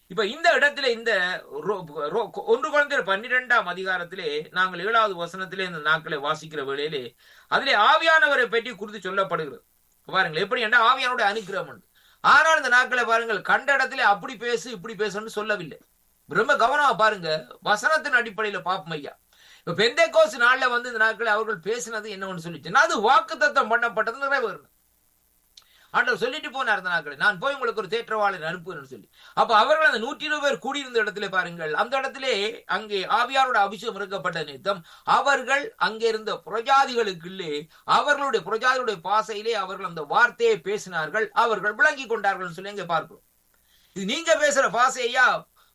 இப்ப இந்த இடத்துல இந்த ரோ- ரோ- ஒன்று குழந்தை பன்னிரெண்டாம் அதிகாரத்திலே நாங்கள் ஏழாவது வசனத்திலே இந்த நாட்களை வாசிக்கிற வேளையிலே அதிலே ஆவியானவரை பற்றி குறித்து சொல்லப்படுகிறது பாருங்கள் எப்படி என்ற ஆவியானுடைய அனுக்கிரகம் உண்டு. ஆனால் இந்த நாட்களை பாருங்கள் கண்ட இடத்திலே அப்படி பேசு இப்படி பேசுன்னு சொல்லவில்லை ரொம்ப கவனமா பாருங்க வசனத்தின் அடிப்படையில பாப்போம் ஐயா இப்ப பெந்தேகோஸ் நாள்ல வந்து இந்த நாட்களை அவர்கள் பேசினது என்னன்னு சொல்லிச்சுன்னா அது வாக்கு தத்தம் பண்ணப்பட்டது நிறைவேறணும் ஆண்டவர் சொல்லிட்டு போனார் அந்த நாட்களை நான் போய் உங்களுக்கு ஒரு தேற்றவாளர் அனுப்புவேன்னு சொல்லி அப்ப அவர்கள் அந்த நூற்றி இருபது பேர் கூடியிருந்த இடத்துல பாருங்கள் அந்த இடத்திலே அங்கே ஆவியாரோட அபிஷேகம் இருக்கப்பட்ட நிமித்தம் அவர்கள் அங்கே இருந்த புரஜாதிகளுக்குள்ளே அவர்களுடைய புரஜாதிகளுடைய பாசையிலே அவர்கள் அந்த வார்த்தையை பேசினார்கள் அவர்கள் விளங்கி கொண்டார்கள் சொல்லி அங்கே பார்க்கிறோம் இது நீங்க பேசுற பாசையா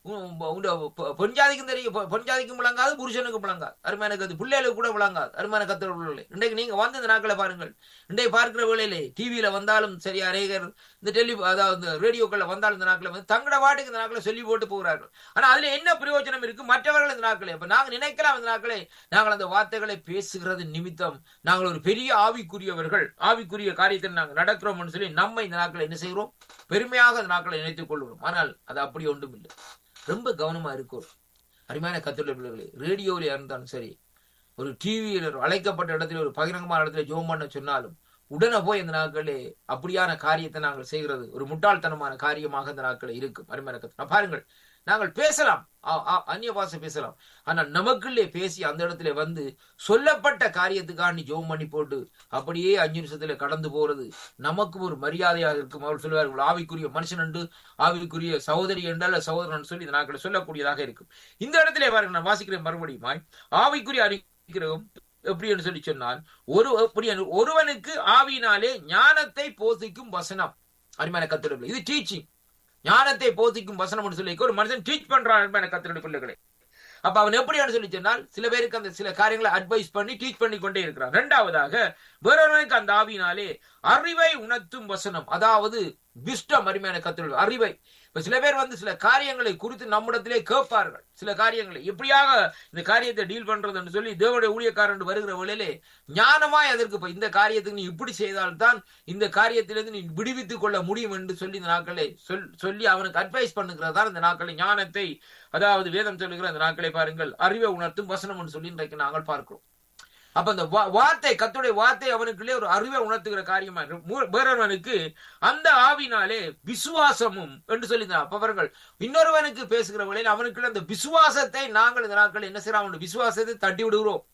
பொஞ்சாதிக்கும் தெரியும் பொ- பொஞ்சாதிக்கும் விளங்காது புருஷனுக்கும் விளங்காது அருமையான கத்து பிள்ளைகளுக்கு கூட விளங்காது அருமையான கத்தர் பிள்ளைகளே இன்றைக்கு நீங்க வந்து இந்த நாட்களை பாருங்கள் இன்றைக்கு பார்க்கிற வேளையிலே டிவியில வந்தாலும் சரி அநேகர் இந்த டெலி அதாவது இந்த ரேடியோக்கள்ல வந்தாலும் இந்த நாட்களை வந்து தங்கட வாட்டுக்கு இந்த நாட்களை சொல்லி போட்டு போகிறார்கள் ஆனா அதுல என்ன பிரயோஜனம் இருக்கு மற்றவர்கள் இந்த நாட்களை இப்ப நாங்க நினைக்கலாம் இந்த நாட்களை நாங்கள் அந்த வார்த்தைகளை பேசுகிறது நிமித்தம் நாங்கள் ஒரு பெரிய ஆவிக்குரியவர்கள் ஆவிக்குரிய காரியத்தில் நாங்கள் நடக்கிறோம்னு சொல்லி நம்ம இந்த நாட்களை என்ன செய்கிறோம் பெருமையாக இந்த நாட்களை நினைத்துக் கொள்கிறோம் ஆனால் அது அப்படி ஒன்றும் இல்லை ரொம்ப கவனமா இருக்கும் அருமையான கத்துள்ள பிள்ளைகளே ரேடியோவில் இருந்தாலும் சரி ஒரு டிவியில் அழைக்கப்பட்ட இடத்துல ஒரு பகிரங்கமான இடத்துல ஜோம் பண்ண சொன்னாலும் உடனே போய் இந்த நாட்களே அப்படியான காரியத்தை நாங்கள் செய்கிறது ஒரு முட்டாள்தனமான காரியமாக இந்த நாட்களில் இருக்கும் அருமையான கத்து பாருங்கள் நாங்கள் பேசலாம் ஆ- ஆ- அந்நிய பாஷை பேசலாம் ஆனால் நமக்குள்ளே பேசி அந்த இடத்துல வந்து சொல்லப்பட்ட காரியத்துக்காண்டி ஜோம் பண்ணி போட்டு அப்படியே அஞ்சு நிமிஷத்துல கடந்து போறது நமக்கு ஒரு மரியாதையாக இருக்கும் அவர் சொல்லுவார்கள் ஆவிக்குரிய மனுஷன் என்று ஆவிக்குரிய சகோதரி என்றால் சகோதரன் சொல்லி இந்த நாட்களை சொல்லக்கூடியதாக இருக்கும் இந்த இடத்துல பாருங்க நான் வாசிக்கிறேன் மறுபடியுமாய் ஆவிக்குரிய அறிக்கிறோம் எப்படி என்று சொல்லி சொன்னால் ஒரு எப்படி என்று- ஒருவனுக்கு ஆவியினாலே ஞானத்தை போதிக்கும் வசனம் அருமையான கத்திரங்கள் இது டீச்சிங் ஞானத்தை போதிக்கும் வசனம் என்று சொல்லி ஒரு மனுஷன் டீச் பண்றான் அருமையான கத்திரடைய பிள்ளைகளை அப்ப அவன் எப்படின்னு சொல்லி சொன்னால் சில பேருக்கு அந்த சில காரியங்களை அட்வைஸ் பண்ணி டீச் பண்ணி கொண்டே இருக்கிறான் இரண்டாவதாக வேறொருவனுக்கு அந்த ஆவியினாலே அறிவை உணர்த்தும் வசனம் அதாவது விஷ்டம் அருமையான கத்திரங்கள் அறிவை இப்ப சில பேர் வந்து சில காரியங்களை குறித்து நம்மிடத்திலே கேட்பார்கள் சில காரியங்களை எப்படியாக இந்த காரியத்தை டீல் பண்றதுன்னு சொல்லி தேவனுடைய ஊழியக்காரன் வருகிற வேளையிலே ஞானமாய் அதற்கு இப்ப இந்த காரியத்துக்கு நீ இப்படி செய்தால்தான் இந்த காரியத்திலிருந்து நீ விடுவித்துக் கொள்ள முடியும் என்று சொல்லி இந்த நாட்களை சொல் சொல்லி அவனுக்கு அட்வைஸ் பண்ணுகிறதா இந்த நாட்களை ஞானத்தை அதாவது வேதம் சொல்லுகிற இந்த நாட்களை பாருங்கள் அறிவை உணர்த்தும் வசனம் என்று சொல்லி இன்றைக்கு நாங்கள் பார்க்கிறோம் அப்ப அந்த வா- வார்த்தை கத்துடைய வார்த்தை அவனுக்குள்ளே ஒரு அறிவை உணர்த்துகிற காரியமா இருக்கு. மூ- வேறொருவனுக்கு அந்த ஆவினாலே விசுவாசமும் என்று சொல்லி அப்ப அவர்கள் இன்னொருவனுக்கு பேசுகிற வேளையில் அவனுக்குள்ள அந்த விசுவாசத்தை நாங்கள் இந்த நாட்கள் என்ன செய்யறோம் அவனுடைய விசுவாசத்தை தட்டி விடுகிறோம்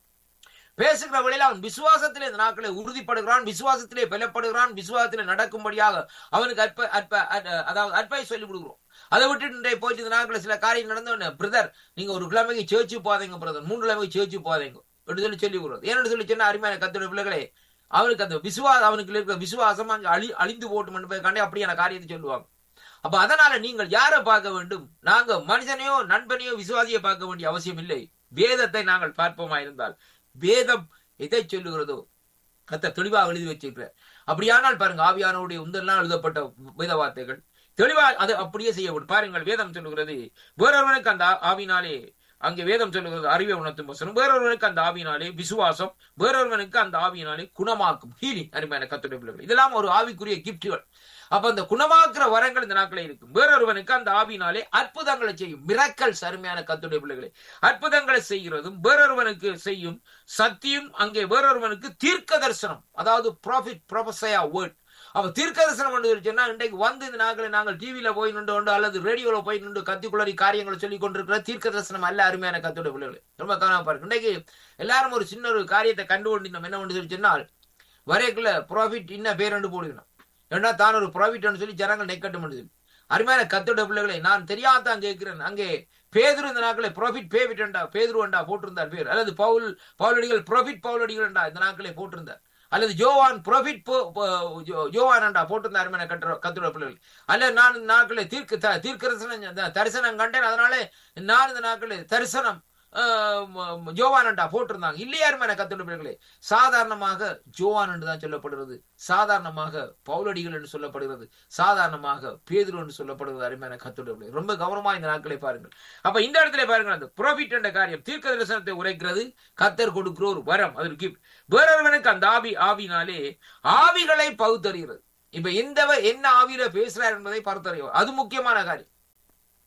பேசுகிற வேளையில் அவன் விசுவாசத்திலே இந்த நாட்களை உறுதிப்படுகிறான் விசுவாசத்திலே பலப்படுகிறான் விசுவாசத்திலே நடக்கும்படியாக அவனுக்கு அற்ப அற்ப அ- அதாவது அட்வைஸ் சொல்லி கொடுக்குறோம் அதை விட்டுட்டு இன்றைய போயிட்டு இந்த நாட்களில் சில காரியம் நடந்த பிரதர் நீங்க ஒரு கிழமைக்கு சேர்ச்சு போதீங்க பிரதர் மூன்று கிழமைக்கு சேர்ச்சு போதீங்க என்று சொல்லி சொல்லி கொடுக்குறது ஏன்னு சொல்லி சொன்னா அருமையான கத்தோட பிள்ளைகளே அவனுக்கு அந்த விசுவாசம் அவனுக்கு இருக்கிற விசுவாசம் அங்க அழி அழிந்து போட்டு என்பதற்காண்டி அப்படியான காரியத்தை சொல்லுவாங்க அப்ப அதனால நீங்கள் யாரை பார்க்க வேண்டும் நாங்க மனுஷனையோ நண்பனையோ விசுவாசியை பார்க்க வேண்டிய அவசியம் இல்லை வேதத்தை நாங்கள் பார்ப்போமா இருந்தால் வேதம் எதை சொல்லுகிறதோ கத்த தெளிவாக எழுதி வச்சிருக்கிறார் அப்படியானால் பாருங்க ஆவியானவருடைய உந்தெல்லாம் எழுதப்பட்ட வேத வார்த்தைகள் தெளிவா அது அப்படியே செய்யப்படும் பாருங்கள் வேதம் சொல்லுகிறது வேறொருவனுக்கு அந்த ஆ- ஆவினாலே அங்கே வேதம் சொல்லுகிறது அறிவை உணர்த்தும் வசனம் வேறொருவனுக்கு அந்த ஆவினாலே விசுவாசம் வேறொருவனுக்கு அந்த ஆவியினாலே குணமாக்கும் ஹீலிங் அருமையான கத்துடைய பிள்ளைகள் இதெல்லாம் ஒரு ஆவிக்குரிய கிஃப்ட்கள் அப்ப அந்த குணமாக்குற வரங்கள் இந்த நாட்களே இருக்கும் வேறொருவனுக்கு அந்த ஆவியினாலே அற்புதங்களை செய்யும் மிரக்கல் அருமையான கத்துடைய பிள்ளைகளை அற்புதங்களை செய்கிறதும் வேறொருவனுக்கு செய்யும் சத்தியம் அங்கே வேறொருவனுக்கு தீர்க்க தரிசனம் அதாவது ப்ராஃபிட் ப்ரொபசையா வேர்ட் அவ தீர்க்க தரிசனம் என்று சொல்லி சொன்னா இன்றைக்கு வந்து இந்த நாட்களை நாங்கள் டிவியில போய் நின்று கொண்டு அல்லது ரேடியோல போய் நின்று கத்திக்குளறி காரியங்களை சொல்லி கொண்டிருக்கிற தீர்க்க தரிசனம் அல்ல அருமையான கத்துடைய பிள்ளைகளை ரொம்ப கவனமா பாருங்க இன்றைக்கு எல்லாரும் ஒரு சின்ன ஒரு காரியத்தை கண்டு கொண்டு நம்ம என்ன பண்ணி சொல்லி சொன்னால் வரைக்குள்ள ப்ராஃபிட் இன்ன பேர் என்று போடுகிறோம் ஏன்னா தான் ஒரு ப்ராஃபிட் சொல்லி ஜனங்கள் நெக்கட்டும் சொல்லி அருமையான கத்தோட பிள்ளைகளை நான் தெரியாதான் கேட்கிறேன் அங்கே பேதுரு இந்த நாட்களை ப்ராஃபிட் பேவிட்டா பேதுரு அண்டா போட்டிருந்தார் பேர் அல்லது பவுல் பவுலடிகள் ப்ராஃபிட் பவுலடிகள் அண்டா இந்த நாட்களை போட்டிருந்தார் அல்லது ஜோவான் ப்ராஃபிட் ஜோவான் அண்டா போட்டிருந்தார் அருமையான கட்டுற கத்துட பிள்ளைகள் அல்ல நான் இந்த நாட்களை தீர்க்க த- தீர்க்கதரிசனம் தரிசனம் கண்டேன் அதனால நான் இந்த நாட்களை தரிசனம் ஆஹ், ம- ஜோவானண்டா போட்டிருந்தாங்க இல்லையா அருமையான கத்துட பிள்ளைகளே சாதாரணமாக ஜோவான் என்று தான் சொல்லப்படுகிறது சாதாரணமாக பவுலடிகள் என்று சொல்லப்படுகிறது சாதாரணமாக பேதுரு என்று சொல்லப்படுகிறது அருமையான கத்துட பிள்ளைகள் ரொம்ப கவனமா இந்த நாட்களை பாருங்கள் அப்ப இந்த இடத்துல பாருங்கள் அந்த ப்ராஃபிட் என்ற காரியம் தீர்க்க தரிசனத்தை உரைக்கிறது கத்தர் கொடுக்கிற ஒரு வரம் அது கிஃப்ட் வேறொருவனுக்கு அந்த ஆவி ஆவினாலே ஆவிகளை பகுத்தறிகிறது இப்ப இந்த என்ன ஆவியில பேசுறார் என்பதை பார்த்தறியும் அது முக்கியமான காரியம்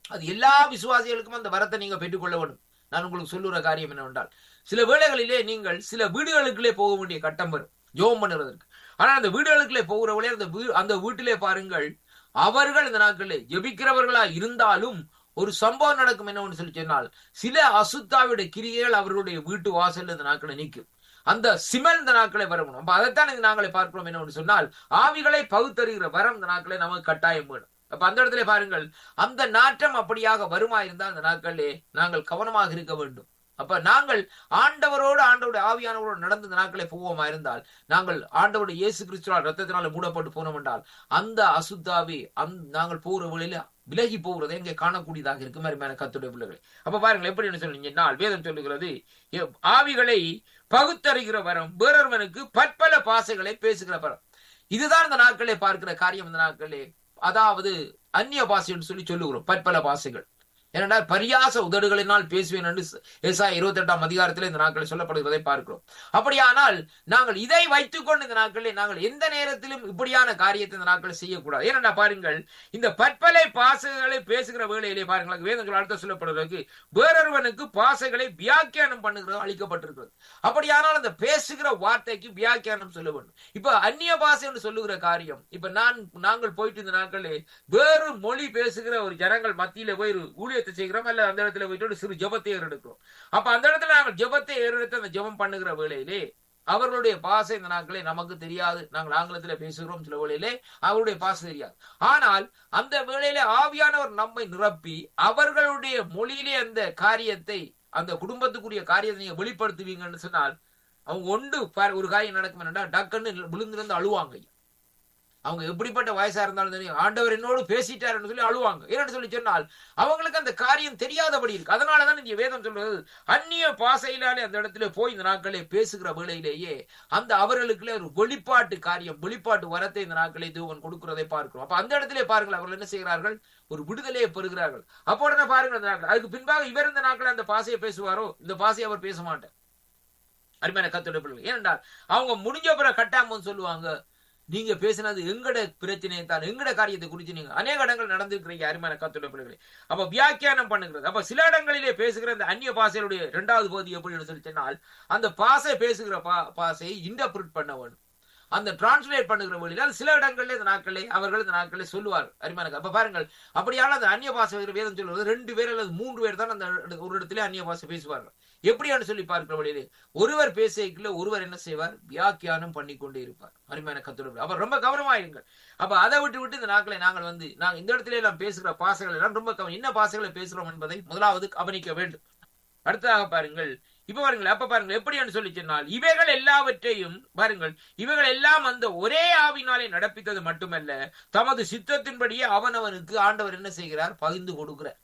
அது எல்லா விசுவாசிகளுக்கும் அந்த வரத்தை நீங்க பெற்றுக்கொள்ள வேண்டும் நான் உங்களுக்கு சொல்லுற காரியம் என்னவென்றால் சில வேளைகளிலே நீங்கள் சில வீடுகளுக்குள்ளே போக வேண்டிய கட்டம் வரும் ஜோம் பண்ணுவதற்கு ஆனா அந்த வீடுகளுக்குள்ளே போகிறவர்களே அந்த வீ அந்த வீட்டிலே பாருங்கள் அவர்கள் இந்த நாட்களிலே ஜெபிக்கிறவர்களா இருந்தாலும் ஒரு சம்பவம் நடக்கும் என்னவென்று சொல்லி சொன்னால் சில அசுத்தாவுடைய கிரியைகள் அவர்களுடைய வீட்டு வாசல்ல இந்த நாட்களை நிற்கும் அந்த சிமல் இந்த நாட்களை வரணும் அப்ப அதைத்தான் இந்த நாட்களை பார்க்கிறோம் என்னவென்று சொன்னால் ஆவிகளை பகுத்தறிகிற வரம் இந்த நாட்களை நமக்கு கட்டாயம் வேணும் அப்ப அந்த இடத்துல பாருங்கள் அந்த நாற்றம் அப்படியாக வருமா இருந்தால் அந்த நாட்களிலே நாங்கள் கவனமாக இருக்க வேண்டும் அப்ப நாங்கள் ஆண்டவரோடு ஆண்டவருடைய ஆவியானவரோடு நடந்த இந்த நாட்களை போவோமா இருந்தால் நாங்கள் ஆண்டவருடைய இயேசு கிறிஸ்துவால் ரத்தத்தினால மூடப்பட்டு போனோம் என்றால் அந்த அசுத்தாவி அந் நாங்கள் போகிற வழியில விலகி போகிறதை இங்கே காணக்கூடியதாக இருக்கும் அருமையான கத்துடைய பிள்ளைகளை அப்ப பாருங்கள் எப்படி சொன்னீங்கன்னால் வேதம் சொல்லுகிறது எ- ஆவிகளை பகுத்தறிகிற வரம் வேறொருவனுக்கு பற்பல பாசைகளை பேசுகிற வரம் இதுதான் இந்த நாட்களே பார்க்கிற காரியம் இந்த நாட்களே அதாவது அந்நிய பாஷை என்று சொல்லி சொல்லுகிறோம் பற்பல பாஷைகள் ஏனென்றால் பரியாச உதடுகளினால் பேசுவேன் என்று ஏசா இருபத்தி எட்டாம் அதிகாரத்தில் இந்த நாட்களில் சொல்லப்படுகிறதை பார்க்கிறோம் அப்படியானால் நாங்கள் இதை வைத்துக்கொண்டு இந்த நாட்களில் நாங்கள் எந்த நேரத்திலும் இப்படியான காரியத்தை இந்த நாட்களில் செய்யக்கூடாது ஏனென்றா பாருங்கள் இந்த பற்பலை பாசைகளை பேசுகிற வேளையிலே பாருங்கள் வேதம் சொல்ல அடுத்த சொல்லப்படுவதற்கு வேறொருவனுக்கு பாசைகளை வியாக்கியானம் பண்ணுகிறது அளிக்கப்பட்டிருக்கிறது அப்படியானால் அந்த பேசுகிற வார்த்தைக்கு வியாக்கியானம் சொல்ல வேண்டும் இப்ப அந்நிய பாஷை என்று சொல்லுகிற காரியம் இப்ப நான் நாங்கள் போயிட்டு இந்த நாட்களே வேறு மொழி பேசுகிற ஒரு ஜனங்கள் மத்தியில போய் ஒரு ஊழியத்தை செய்கிறோம் அல்ல அந்த இடத்துல போயிட்டு ஒரு சிறு ஜெபத்தை ஏறெடுக்கிறோம் அப்ப அந்த இடத்துல நாங்கள் ஜெபத்தை ஏறெடுத்து அந்த ஜெபம் பண்ணுகிற வேளையிலே அவர்களுடைய பாசை இந்த நாட்களே நமக்கு தெரியாது நாங்கள் ஆங்கிலத்துல பேசுகிறோம் சில வேளையிலே அவருடைய பாசை தெரியாது ஆனால் அந்த வேளையிலே ஆவியானவர் நம்மை நிரப்பி அவர்களுடைய மொழியிலே அந்த காரியத்தை அந்த குடும்பத்துக்குரிய காரியத்தை நீங்க வெளிப்படுத்துவீங்கன்னு சொன்னால் அவங்க ஒன்று பாரு- ஒரு காரியம் நடக்கும் என்னடா டக்குன்னு விழுந்திருந்து அழுவாங்க ஐயா. அவங்க எப்படிப்பட்ட வயசா இருந்தாலும் தெரியும் ஆண்டவர் என்னோடு பேசிட்டாருன்னு சொல்லி அழுவாங்க ஏன்னு சொல்லி சொன்னால் அவங்களுக்கு அந்த காரியம் தெரியாதபடி இருக்கு அதனாலதான் இங்க வேதம் சொல்றது அந்நிய பாசையிலாலே அந்த இடத்துல போய் இந்த நாட்களே பேசுகிற வேளையிலேயே அந்த அவர்களுக்குள்ள ஒரு வெளிப்பாட்டு காரியம் வெளிப்பாட்டு வரத்தை இந்த நாட்களே தேவன் கொடுக்கிறதை பார்க்கிறோம் அப்ப அந்த இடத்திலே பாருங்கள் அவர்கள் என்ன செய்கிறார்கள் ஒரு விடுதலையை பெறுகிறார்கள் அப்போ உடனே பாருங்கள் அந்த நாட்கள் அதுக்கு பின்பாக இவர் இந்த நாட்கள் அந்த பாசையை பேசுவாரோ இந்த பாசையை அவர் பேச மாட்டார் அருமையான கத்தோட பிள்ளைகள் ஏனென்றால் அவங்க முடிஞ்ச பிறகு கட்டாம சொல்லுவாங்க நீங்க பேசினது எங்கட பிரச்சனையை தான் எங்கட காரியத்தை குறித்து நீங்க அநேக இடங்கள் நடந்திருக்கிறீங்க அருமையான கத்தோட பிள்ளைகளே அப்ப வியாக்கியானம் பண்ணுகிறது அப்ப சில இடங்களிலே பேசுகிற இந்த அந்நிய பாசையுடைய இரண்டாவது பகுதி எப்படின்னு சொல்லி சொன்னால் அந்த பாசை பேசுகிற பா பாசையை இன்டர்பிரிட் பண்ண வேண்டும் அந்த டிரான்ஸ்லேட் பண்ணுகிற வழியில் சில இடங்களில் இந்த நாட்களே அவர்கள் இந்த நாட்களே சொல்லுவார் அருமையான அப்ப பாருங்கள் அப்படியான அந்த அந்நிய பாசை வேதம் சொல்லுவது ரெண்டு பேர் அல்லது மூன்று பேர் தான் அந்த இட- ஒரு இடத்துல அந்நிய பாசை பேசுவார்கள் எப்படியான்னு சொல்லி பார்க்கிற வழியிலே ஒருவர் பேசிக்கல ஒருவர் என்ன செய்வார் வியாக்கியானம் பண்ணி கொண்டே இருப்பார் அருமையான கத்தோடு அவர் ரொம்ப கவனமா இருங்கள் அப்ப அதை விட்டு விட்டு இந்த நாட்களை நாங்கள் வந்து நாங்கள் இந்த இடத்துல எல்லாம் பேசுகிற பாசைகள் எல்லாம் ரொம்ப கவனம் என்ன பாசைகளை பேசுறோம் என்பதை முதலாவது கவனிக்க வேண்டும் அடுத்ததாக பாருங்கள் இப்ப பாருங்கள் அப்ப பாருங்கள் எப்படின்னு சொல்லி சொன்னால் இவைகள் எல்லாவற்றையும் பாருங்கள் இவைகள் எல்லாம் அந்த ஒரே ஆவினாலே நடப்பித்தது மட்டுமல்ல தமது சித்தத்தின்படியே அவனவனுக்கு ஆண்டவர் என்ன செய்கிறார் பகிர்ந்து கொடுக்கிறார்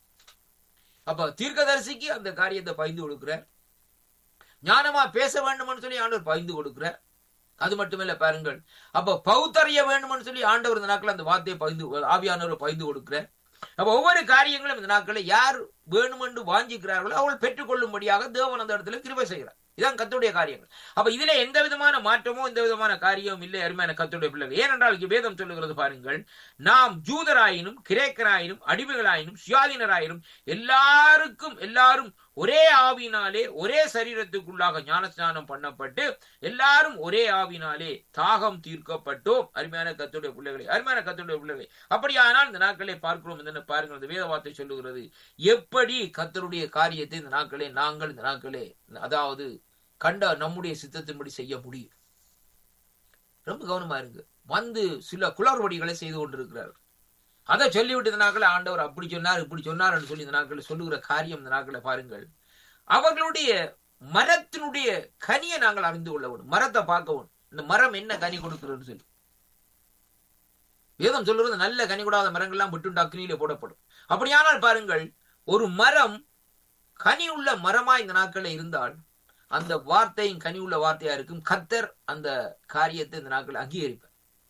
அப்ப தீர்க்கதரிசிக்கு அந்த காரியத்தை பகிர்ந்து கொடுக்கிறார் ஞானமா பேச வேண்டும்னு சொல்லி ஆண்டவர் பகிர்ந்து கொடுக்கிறார் அது மட்டுமல்ல பாருங்கள் அப்ப பௌத்தறிய வேண்டும்னு சொல்லி ஆண்டவர் இந்த நாட்கள் அந்த வார்த்தையை பகிர்ந்து ஆவியானவர் பகிர்ந்து கொடுக்கிறார் அப்ப ஒவ்வொரு காரியங்களும் இந்த நாட்களில் யார் வேணுமென்று வாஞ்சிக்கிறார்களோ அவள் பெற்றுக்கொள்ளும்படியாக தேவன் அந்த இடத்துல கிருபை செய்கிறார் இதான் கத்துடைய காரியங்கள் அப்ப இதுல எந்த விதமான மாற்றமோ எந்த விதமான காரியமும் இல்லை அருமையான கத்துடைய பிள்ளைகள் ஏனென்றால் இங்கே வேதம் சொல்லுகிறது பாருங்கள் நாம் ஜூதராயினும் கிரேக்கராயினும் அடிமைகளாயினும் சுயாதீனராயினும் எல்லாருக்கும் எல்லாரும் ஒரே ஆவினாலே ஒரே சரீரத்துக்குள்ளாக ஞானஸ்நானம் பண்ணப்பட்டு எல்லாரும் ஒரே ஆவினாலே தாகம் தீர்க்கப்பட்டோம் அருமையான கத்துடைய பிள்ளைகளை அருமையான கத்துடைய பிள்ளைகளை அப்படியானால் இந்த நாட்களை பார்க்கிறோம் இந்த பாருங்கள் இந்த வேத வார்த்தை சொல்லுகிறது எப்படி கத்தருடைய காரியத்தை இந்த நாட்களே நாங்கள் இந்த நாட்களே அதாவது கண்ட நம்முடைய சித்தத்தின்படி செய்ய முடியும் ரொம்ப கவனமா இருக்கு வந்து சில குளறுபடிகளை செய்து கொண்டிருக்கிறார்கள் அதை சொல்லிவிட்டு இந்த நாட்களை ஆண்டவர் அப்படி சொன்னார் இப்படி சொன்னார் என்று சொல்லி இந்த நாட்களை சொல்லுகிற காரியம் இந்த நாட்களை பாருங்கள் அவர்களுடைய மரத்தினுடைய கனியை நாங்கள் அறிந்து கொள்ள வேண்டும் மரத்தை பார்க்கவும் இந்த மரம் என்ன கனி கொடுக்கிறதுன்னு சொல்லி வேதம் சொல்லுறது நல்ல கனி கூடாத மரங்கள்லாம் விட்டு அக்னியில போடப்படும் அப்படியானால் பாருங்கள் ஒரு மரம் கனி உள்ள மரமா இந்த நாட்களில் இருந்தால் அந்த வார்த்தையும் கனி உள்ள வார்த்தையா இருக்கும் கத்தர் அந்த காரியத்தை இந்த நாட்கள் அங்கீகரிப்பார்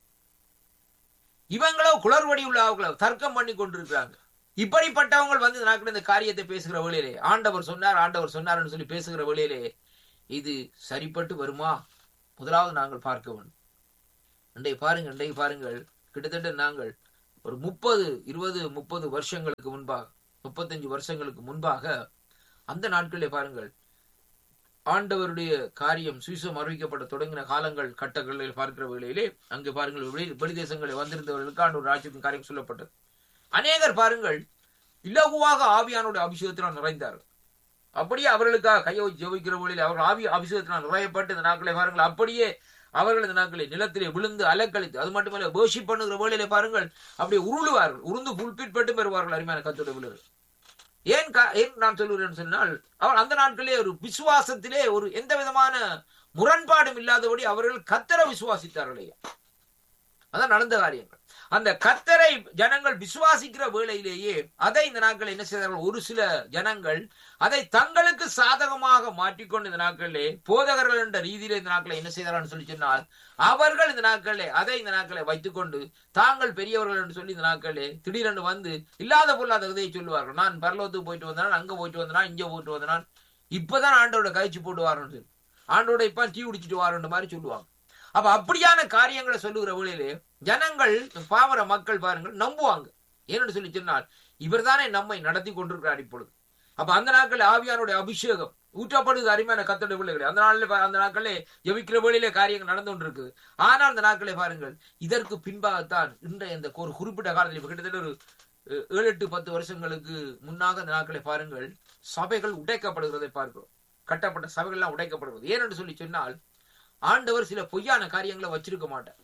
இவங்களோ குளறுபடி உள்ள தர்க்கம் பண்ணி கொண்டிருக்கிறாங்க இப்படிப்பட்டவங்க வந்து இந்த நாட்கள் இந்த காரியத்தை பேசுகிற வேளையிலே ஆண்டவர் சொன்னார் ஆண்டவர் சொன்னார்னு சொல்லி பேசுகிற வேளையிலே இது சரிப்பட்டு வருமா முதலாவது நாங்கள் பார்க்க வேண்டும் இன்றைய பாருங்கள் இன்றைய பாருங்கள் கிட்டத்தட்ட நாங்கள் ஒரு முப்பது இருபது முப்பது வருஷங்களுக்கு முன்பாக முப்பத்தஞ்சு வருஷங்களுக்கு முன்பாக அந்த நாட்களிலே பாருங்கள் ஆண்டவருடைய காரியம் சுவிசம் அறிவிக்கப்பட தொடங்கின காலங்கள் கட்டங்களில் பார்க்கிற வேளையிலே அங்கு பாருங்கள் வெளி வெளிதேசங்களில் வந்திருந்தவர்களுக்கு ஆண்டவர் ராஜ்யத்தின் காரியம் சொல்லப்பட்டது அநேகர் பாருங்கள் இலகுவாக ஆவியானுடைய அபிஷேகத்தினால் நிறைந்தார்கள் அப்படியே அவர்களுக்காக கையை வச்சு ஜெபிக்கிற வழியில் அவர்கள் ஆவி அபிஷேகத்தினால் நிறையப்பட்டு இந்த நாட்களை பாருங்கள் அப்படியே அவர்கள் இந்த நாட்களை நிலத்திலே விழுந்து அலக்கழித்து அது மட்டுமல்ல பேஷி பண்ணுகிற வேளையிலே பாருங்கள் அப்படியே உருளுவார்கள் உருந்து புல்பிட் பட்டு பெறுவார்கள் அருமையான கத்துடைய விழுகள் ஏன் ஏன் நான் சொல்லுகிறேன் சொன்னால் அவர் அந்த நாட்களே ஒரு விசுவாசத்திலே ஒரு எந்த விதமான முரண்பாடும் இல்லாதபடி அவர்கள் கத்தரை விசுவாசித்தார்கள் அதான் நடந்த காரியங்கள் அந்த கத்தரை ஜனங்கள் விசுவாசிக்கிற வேளையிலேயே அதை இந்த நாட்கள் என்ன செய்தார்கள் ஒரு சில ஜனங்கள் அதை தங்களுக்கு சாதகமாக மாற்றிக்கொண்டு இந்த நாட்களிலே போதகர்கள் என்ற ரீதியிலே இந்த நாட்களை என்ன செய்தார்கள் சொல்லி சொன்னால் அவர்கள் இந்த நாட்களிலே அதை இந்த நாட்களை வைத்துக்கொண்டு தாங்கள் பெரியவர்கள் என்று சொல்லி இந்த நாட்களிலே திடீரென்று வந்து இல்லாத பொருளாத கதையை சொல்லுவார்கள் நான் பரலோகத்துக்கு போயிட்டு வந்தனால் அங்க போயிட்டு வந்தனா இங்க போயிட்டு வந்தனால் இப்பதான் ஆண்டோட கழிச்சு போட்டு வாரன்னு சொல்லி ஆண்டோட இப்ப டீ குடிச்சிட்டு வாரன்ற மாதிரி சொல்லுவாங்க அப்ப அப்படியான காரியங்களை சொல்லுகிற வேளையிலே ஜனங்கள் பாவர மக்கள் பாருங்கள் நம்புவாங்க ஏன்னு சொல்லி சொன்னால் இவர் தானே நம்மை நடத்தி கொண்டிருக்கிறார் இப்பொழுது அப்ப அந்த நாட்கள் ஆவியானுடைய அபிஷேகம் ஊற்றப்படுது அருமையான கத்தோட பிள்ளைகள் அந்த நாளில் அந்த நாட்களே ஜபிக்கிற வேளையிலே காரியங்கள் நடந்து கொண்டிருக்கு ஆனால் அந்த நாட்களை பாருங்கள் இதற்கு பின்பாகத்தான் இன்றைய இந்த ஒரு குறிப்பிட்ட காலத்தில் கிட்டத்தட்ட ஒரு ஏழு எட்டு பத்து வருஷங்களுக்கு முன்னாக அந்த நாட்களை பாருங்கள் சபைகள் உடைக்கப்படுகிறதை பார்க்கிறோம் கட்டப்பட்ட சபைகள் எல்லாம் உடைக்கப்படுகிறது ஏனென்று சொல்லி சொன்னால் ஆண்டவர் சில பொய்யான காரியங்களை வச்சிருக்க மாட்டார்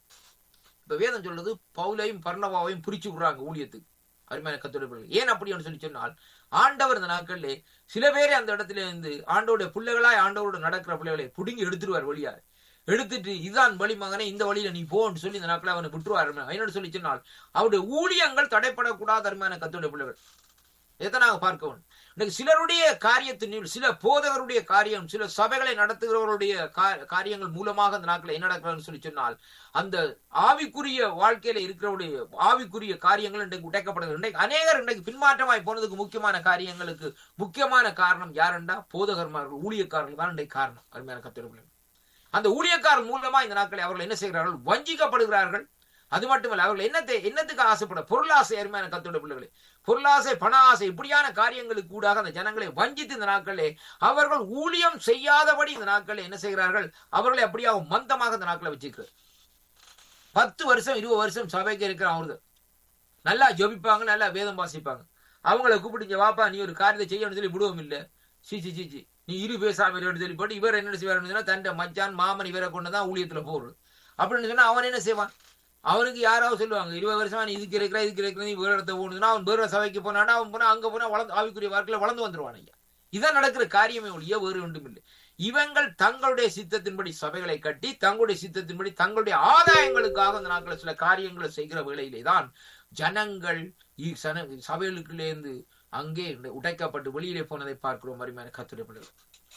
இப்ப வேதம் சொல்றது பவுலையும் பர்ணவாவையும் பிரிச்சு விடுறாங்க ஊழியத்துக்கு அருமையான கத்துடைப்பிள்ளைகள் ஏன் அப்படின்னு சொல்லி சொன்னால் ஆண்டவர் இந்த நாட்களிலே சில பேரை அந்த இடத்துல இருந்து ஆண்டோடைய பிள்ளைகளாய் ஆண்டவரோட நடக்கிற பிள்ளைகளை புடுங்கி எடுத்துருவார் வழியார் எடுத்துட்டு இதுதான் வழி மகனே இந்த வழியில நீ போன்னு சொல்லி இந்த நாட்களை அவனை விட்டுருவார் என்னோட சொல்லி சொன்னால் அவருடைய ஊழியங்கள் தடைப்படக்கூடாத அருமையான கத்துடைய பிள்ளைகள் இதை நாங்க பார்க்கவும் இன்னைக்கு சிலருடைய காரியத்தின் சில போதகருடைய காரியம் சில சபைகளை நடத்துகிறவர்களுடைய காரியங்கள் மூலமாக அந்த நாட்கள் என்ன நடக்கிறதுன்னு சொல்லி சொன்னால் அந்த ஆவிக்குரிய வாழ்க்கையில இருக்கிறவருடைய ஆவிக்குரிய காரியங்கள் இன்றைக்கு உடைக்கப்படுகிறது இன்றைக்கு அநேகர் இன்றைக்கு பின்மாற்றமாய் போனதுக்கு முக்கியமான காரியங்களுக்கு முக்கியமான காரணம் யாருண்டா போதகர்மார்கள் ஊழியக்காரர்கள் தான் இன்றைக்கு காரணம் அருமையான கத்திரர்கள் அந்த ஊழியக்காரர் மூலமா இந்த நாட்களை அவர்கள் என்ன செய்கிறார்கள் வஞ்சிக்கப்படுகிறார்கள் அது மட்டுமல்ல அவர்கள் என்னத்தை என்னத்துக்கு ஆசைப்பட பொருளாசை அருமையான கத்தோட பிள்ளைகளே பொருளாசை பண ஆசை இப்படியான காரியங்களுக்கு கூடாக அந்த ஜனங்களை வஞ்சித்து இந்த நாட்களே அவர்கள் ஊழியம் செய்யாதபடி இந்த நாட்களை என்ன செய்கிறார்கள் அவர்களை அப்படியாக மந்தமாக இந்த நாட்களை வச்சுக்கிறார் பத்து வருஷம் இருபது வருஷம் சபைக்கு இருக்கிற அவர்கள் நல்லா ஜபிப்பாங்க நல்லா வேதம் வாசிப்பாங்க அவங்கள கூப்பிட்டு வாப்பா நீ ஒரு காரியத்தை செய்யணும்னு சொல்லி விடுவோம் இல்லை சீச்சி சீச்சி நீ இரு பேசாம சொல்லி போட்டு இவர் என்ன செய்வாருன்னு தண்டை மச்சான் மாமன் இவரை கொண்டு தான் ஊழியத்துல போடுறது அப்படின்னு சொன்னா அவன் என்ன செய்வான் அவனுக்கு யாராவது சொல்லுவாங்க இருபது வருஷமா நீ இதுக்கு இருக்கிற இதுக்கு இருக்கிற நீ வேற இடத்த போகணும்னா அவன் வேற சபைக்கு போனானா அவன் போனா அங்க போனா வளர்ந்து ஆவிக்குரிய வாழ்க்கையில வளர்ந்து வந்துருவான் ஐயா இதான் நடக்கிற காரியமே ஒழிய வேறு ஒன்றும் இல்லை இவங்கள் தங்களுடைய சித்தத்தின்படி சபைகளை கட்டி தங்களுடைய சித்தத்தின்படி தங்களுடைய ஆதாயங்களுக்காக அந்த நாட்கள் சில காரியங்களை செய்கிற வேளையிலே தான் ஜனங்கள் சபைகளுக்குள்ளேருந்து அங்கே உடைக்கப்பட்டு வெளியிலே போனதை பார்க்கிறோம் அருமையான கத்துடைய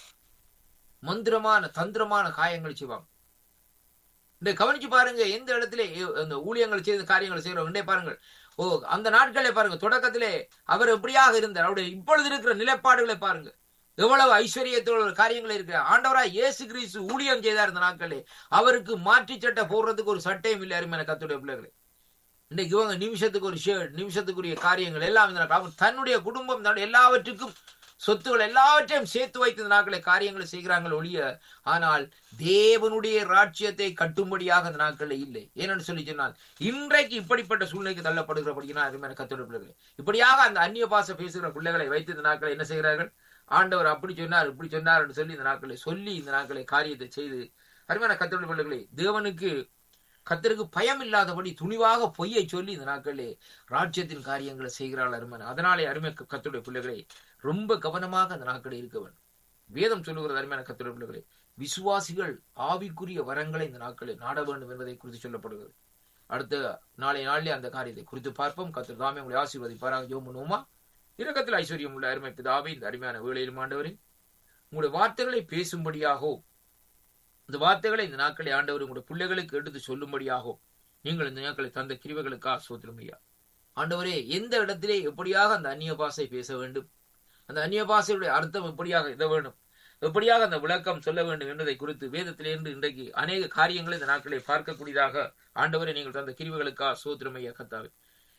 மந்திரமான தந்திரமான காயங்கள் செய்வாங்க இந்த கவனிச்சு பாருங்க எந்த இடத்துல அந்த ஊழியங்கள் செய்த காரியங்கள் செய்யறோம் இண்டே பாருங்கள் ஓ அந்த நாட்களே பாருங்க தொடக்கத்திலே அவர் எப்படியாக இருந்தார் அவருடைய இப்பொழுது இருக்கிற நிலைப்பாடுகளை பாருங்க எவ்வளவு ஐஸ்வர்யத்தோட காரியங்கள் இருக்கிற ஆண்டவரா இயேசு கிறிஸ்து ஊழியம் செய்தார் இந்த நாட்களே அவருக்கு மாற்றி சட்டை போடுறதுக்கு ஒரு சட்டையும் இல்லை அருமையான கத்துடைய பிள்ளைகளை இன்னைக்கு இவங்க நிமிஷத்துக்கு ஒரு ஷேர்ட் நிமிஷத்துக்குரிய காரியங்கள் எல்லாம் இந்த அவர் தன்னுடைய குடும்பம் தன்னுடைய எல்லாவற்றுக்கும் சொத்துக்கள் எல்லாவற்றையும் சேர்த்து வைத்த நாட்களை காரியங்களை செய்கிறார்கள் ஒழிய ஆனால் தேவனுடைய ராட்சியத்தை கட்டும்படியாக அந்த நாட்களில் இல்லை ஏனென்று சொல்லி சொன்னால் இன்றைக்கு இப்படிப்பட்ட சூழ்நிலைக்கு தள்ளப்படுகிறபடினா அருமையான கத்தோட பிள்ளைகளை இப்படியாக அந்த அந்நிய பாச பேசுகிற பிள்ளைகளை வைத்து இந்த நாட்களை என்ன செய்கிறார்கள் ஆண்டவர் அப்படி சொன்னார் இப்படி சொன்னார் என்று சொல்லி இந்த நாட்களை சொல்லி இந்த நாட்களை காரியத்தை செய்து அருமையான கத்தோட பிள்ளைகளை தேவனுக்கு கத்தருக்கு பயம் இல்லாதபடி துணிவாக பொய்யை சொல்லி இந்த நாட்களே ராஜ்யத்தின் காரியங்களை செய்கிறாள் அருமன் அதனாலே அருமை கத்துடைய பிள்ளைகளை ரொம்ப கவனமாக அந்த நாட்களில் இருக்க வேண்டும் வேதம் சொல்லுகிறது அருமையான கத்துடைய பிள்ளைகளை விசுவாசிகள் ஆவிக்குரிய வரங்களை இந்த நாட்களில் நாட வேண்டும் என்பதை குறித்து சொல்லப்படுகிறது அடுத்த நாளை நாளிலே அந்த காரியத்தை குறித்து பார்ப்போம் கத்தர் தாமே உங்களை ஆசீர்வதிப்பாராக ஜோம் பண்ணுவோமா இரக்கத்தில் ஐஸ்வர்யம் உள்ள அருமை பிதாவே இந்த அருமையான வேளையில் மாண்டவரே உங்களுடைய வார்த்தைகளை பேசும்படியாகோ இந்த வார்த்தைகளை இந்த நாட்களை ஆண்டவர் உங்களுடைய பிள்ளைகளுக்கு எடுத்து சொல்லும்படியாகும் நீங்கள் இந்த நாட்களை தந்த கிரிவைகளுக்காக சோத்திரமையா ஆண்டவரே எந்த இடத்திலே எப்படியாக அந்த அந்நிய பாசை பேச வேண்டும் அந்த அந்நிய பாசையுடைய அர்த்தம் எப்படியாக இத வேண்டும் எப்படியாக அந்த விளக்கம் சொல்ல வேண்டும் என்பதை குறித்து வேதத்திலிருந்து இன்றைக்கு அநேக காரியங்களை இந்த நாட்களை பார்க்கக்கூடியதாக ஆண்டவரை நீங்கள் தந்த கிரிவுகளுக்காக சோத்திரமையா கத்தாவே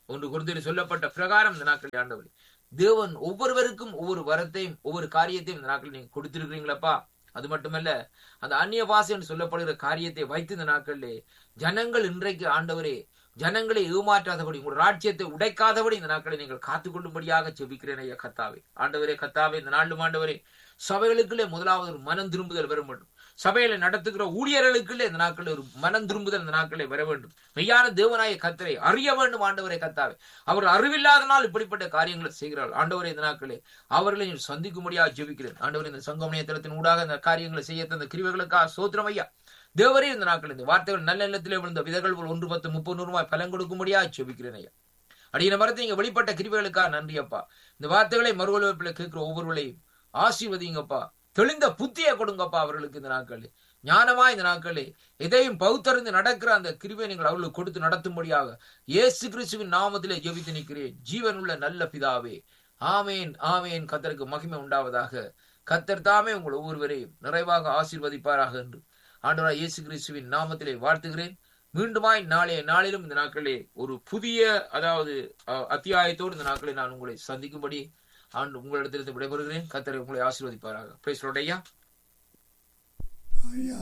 ஒன்று குறித்து சொல்லப்பட்ட பிரகாரம் இந்த நாட்கள் ஆண்டவரே தேவன் ஒவ்வொருவருக்கும் ஒவ்வொரு வரத்தையும் ஒவ்வொரு காரியத்தையும் இந்த நாட்கள் நீங்க கொடுத்திருக்கிறீங்களப்பா அது மட்டுமல்ல அந்த அந்நிய பாசை என்று சொல்லப்படுகிற காரியத்தை வைத்து இந்த நாட்களிலே ஜனங்கள் இன்றைக்கு ஆண்டவரே ஜனங்களை ஏமாற்றாதபடி உங்கள் ராஜ்யத்தை உடைக்காதபடி இந்த நாட்களை நீங்கள் காத்துக்கொள்ளும்படியாக செபிக்கிறேன் ஐயா கத்தாவே ஆண்டவரே கத்தாவே இந்த நாளும் ஆண்டவரே சபைகளுக்குள்ளே முதலாவது ஒரு மனம் திரும்புதல் வர வேண்டும் சபையில நடத்துகிற ஊழியர்களுக்குள்ளே இந்த நாட்களில் ஒரு மனம் திரும்புதல் இந்த நாட்களில் வர வேண்டும் மெய்யான தேவனாய கத்தரை அறிய வேண்டும் ஆண்டவரை கத்தாவே அவர் அறிவில்லாதனால் இப்படிப்பட்ட காரியங்களை செய்கிறார்கள் ஆண்டவரை இந்த நாட்களே அவர்களை நீர் சந்திக்கும்படியாக ஜெபிக்கிறேன் ஆண்டவர் இந்த சங்கமணிய தளத்தின் ஊடாக இந்த காரியங்களை செய்ய தந்த கிருவைகளுக்காக சோத்திரம் ஐயா தேவரே இந்த நாட்கள் இந்த வார்த்தைகள் நல்ல நிலத்திலே விழுந்த விதைகள் போல் ஒன்று பத்து முப்பது நூறு ரூபாய் பலன் கொடுக்கும்படியாக ஜெபிக்கிறேன் ஐயா அடிய மரத்தை இங்க வெளிப்பட்ட கிருவைகளுக்காக நன்றி அப்பா இந்த வார்த்தைகளை மறுவலுப்பில் கேட்கிற ஒவ்வொருவளையும் ஆசீர்வதிங்கப்பா தெளிந்த புத்தியை கொடுங்கப்பா அவர்களுக்கு இந்த நாட்கள் ஞானமா இந்த நாட்களே எதையும் பௌத்தறிந்து நடக்கிற அந்த கிருவை நீங்கள் அவர்களுக்கு கொடுத்து நடத்தும்படியாக இயேசு கிறிஸ்துவின் நாமத்திலே ஜெபித்து நிற்கிறேன் ஜீவனுள்ள நல்ல பிதாவே ஆமேன் ஆமேன் கத்தருக்கு மகிமை உண்டாவதாக கத்தர் தாமே உங்கள் ஒவ்வொருவரையும் நிறைவாக ஆசீர்வதிப்பாராக என்று ஆண்டவராய் இயேசு கிறிஸ்துவின் நாமத்திலே வாழ்த்துகிறேன் மீண்டுமாய் நாளைய நாளிலும் இந்த நாட்களே ஒரு புதிய அதாவது அஹ், அத்தியாயத்தோடு இந்த நாட்களை நான் உங்களை சந்திக்கும்படி ஆண்டு உங்களிடத்திலிருந்து விடைபெறுகிறேன் கத்தரை உங்களை ஆசீர்வதிப்பாராக பேசுறோடையா ஐயா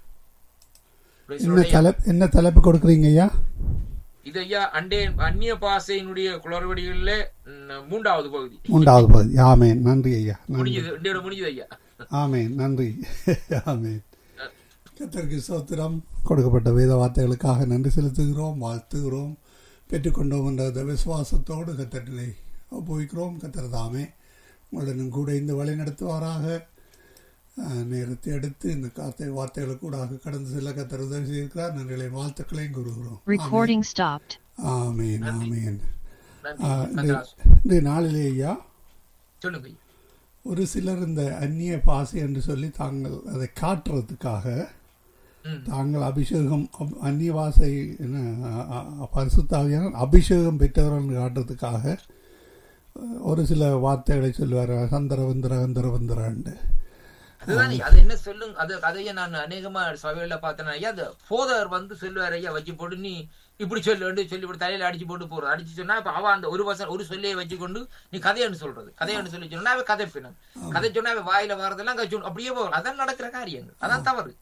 என்ன பேசுறோடையா தலைப்பு என்ன தலைப்பு கொடுக்குறீங்க ஐயா இது ஐயா அண்டே அந்நிய பாசையினுடைய குளறுபடிகளிலே ம், மூன்றாவது பகுதி மூன்றாவது பகுதி ஆமேன் நன்றி ஐயா நன்றி முடிஞ்சது இண்டியோட முடிஞ்சது ஐயா ஆமேன் நன்றி ஆமேன் கத்தருக்கு சோத்திரம் கொடுக்கப்பட்ட வேத வார்த்தைகளுக்காக நன்றி செலுத்துகிறோம் வாழ்த்துகிறோம் பெற்றுக்கொண்டோம் என்ற அந்த விசுவாசத்தோடு கத்தட்டினை ஒப்புவிக்கிறோம் கத்தர் தாமே உங்களுடனும் கூட இந்த வழி நடத்துவாராக அஹ், நேரத்தை எடுத்து இந்த கார்த்தை வார்த்தைகளுக்கூடாக கடந்து செல்ல கத்தர் உதவி செய்திருக்கிறார் நன்றிகளை வாழ்த்துக்களையும் கூறுகிறோம் ஆமென். Recording stopped. ஆமேன் ஆமேன் நன்றி ஆ, இந்த கத்தர் இந்த நாளிலே ஐயா சொல்லுங்க ஐயா. ஒரு சிலர் இந்த அந்நிய பாசை என்று சொல்லி தாங்கள் அதை காட்டுறதுக்காக ம். தாங்கள் அபிஷேகம் அப்- அந்நிய பாசை என்ன அ- அ- பரிசுத்தாவியான அபிஷேகம் பெற்றவர்கள் காட்டுறதுக்காக அஹ், ஒரு சில வார்த்தைகளை சொல்லுவார் சந்தர வந்திர வந்திர வந்திரண்டு அதுதான் ஐயா, அது என்ன சொல்லுங்க அது அதையே நான் அநேகமா சபையில பார்த்தேன் ஐயா அந்த போதர் வந்து சொல்லுவார் ஐயா வச்சு போட்டு நீ இப்படி சொல்லு சொல்லி இப்படி தலையில அடிச்சு போட்டு போறது அடிச்சு சொன்னா இப்ப அவ அந்த ஒரு வருஷம் ஒரு சொல்லியை வச்சுக்கொண்டு நீ கதைன்னு சொல்றது கதைன்னு சொல்லி சொன்னா அவ கதை பின்னம் கதை சொன்னா அவ வாயில வரதெல்லாம் கதை சொல்லு. அப்படியே போகும் அதான் நடக்கிற காரியங்கள் அதான் தவறு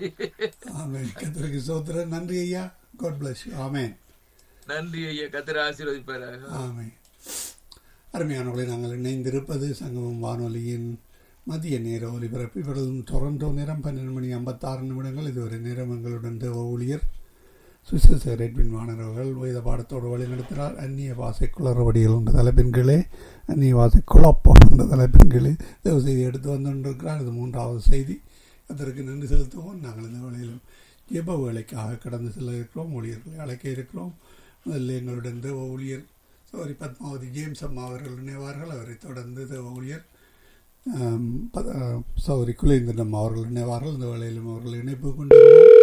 ஆமேன் கத்திரிக்கு சோத்திரம் நன்றி ஐயா காட் பிளஸ் ஆமேன் நன்றி ஐயா கத்திர ஆசீர்வதிப்பாராக ஆமேன் அருமையானவர்களை நாங்கள் இணைந்திருப்பது சங்கமம் வானொலியின் மதிய நேர ஒலிபரப்பு இவர்களும் டொரண்டோ நேரம் பன்னெண்டு மணி ஐம்பத்தாறு நிமிடங்கள் இதுவரை நேரம் எங்களுடன் தேவ ஊழியர் சுவிசேஷ ரெட்வின் மாணவர்கள் வேத பாடத்தோடு வழி நடத்தினார் அந்நிய வாசை குளறுபடிகள் என்ற தலைப்பின் கீழே அந்நிய வாசை குழப்பம் என்ற தலைப்பின் கீழே தேவ செய்தி எடுத்து வந்து கொண்டிருக்கிறார் இது மூன்றாவது செய்தி அதற்கு நன்றி செலுத்துவோம் நாங்கள் இந்த வேளையிலும் ஜெப வேலைக்காக கடந்து செல்ல இருக்கிறோம் ஊழியர்களை அழைக்க இருக்கிறோம் முதல்ல எங்களுடன் தேவ ஊழியர் சோரி பத்மாவதி ஜேம்ஸ் அம்மா அவர்கள் இணைவார்கள் அவரை தொடர்ந்து தேவ ஊழியர் ஆம், ப- ஆ, சௌரி குலேந்திரம் அவர்கள் இணைவார்கள் இந்த வேளையிலும் அவர்கள் இணைப்பு கொண்டு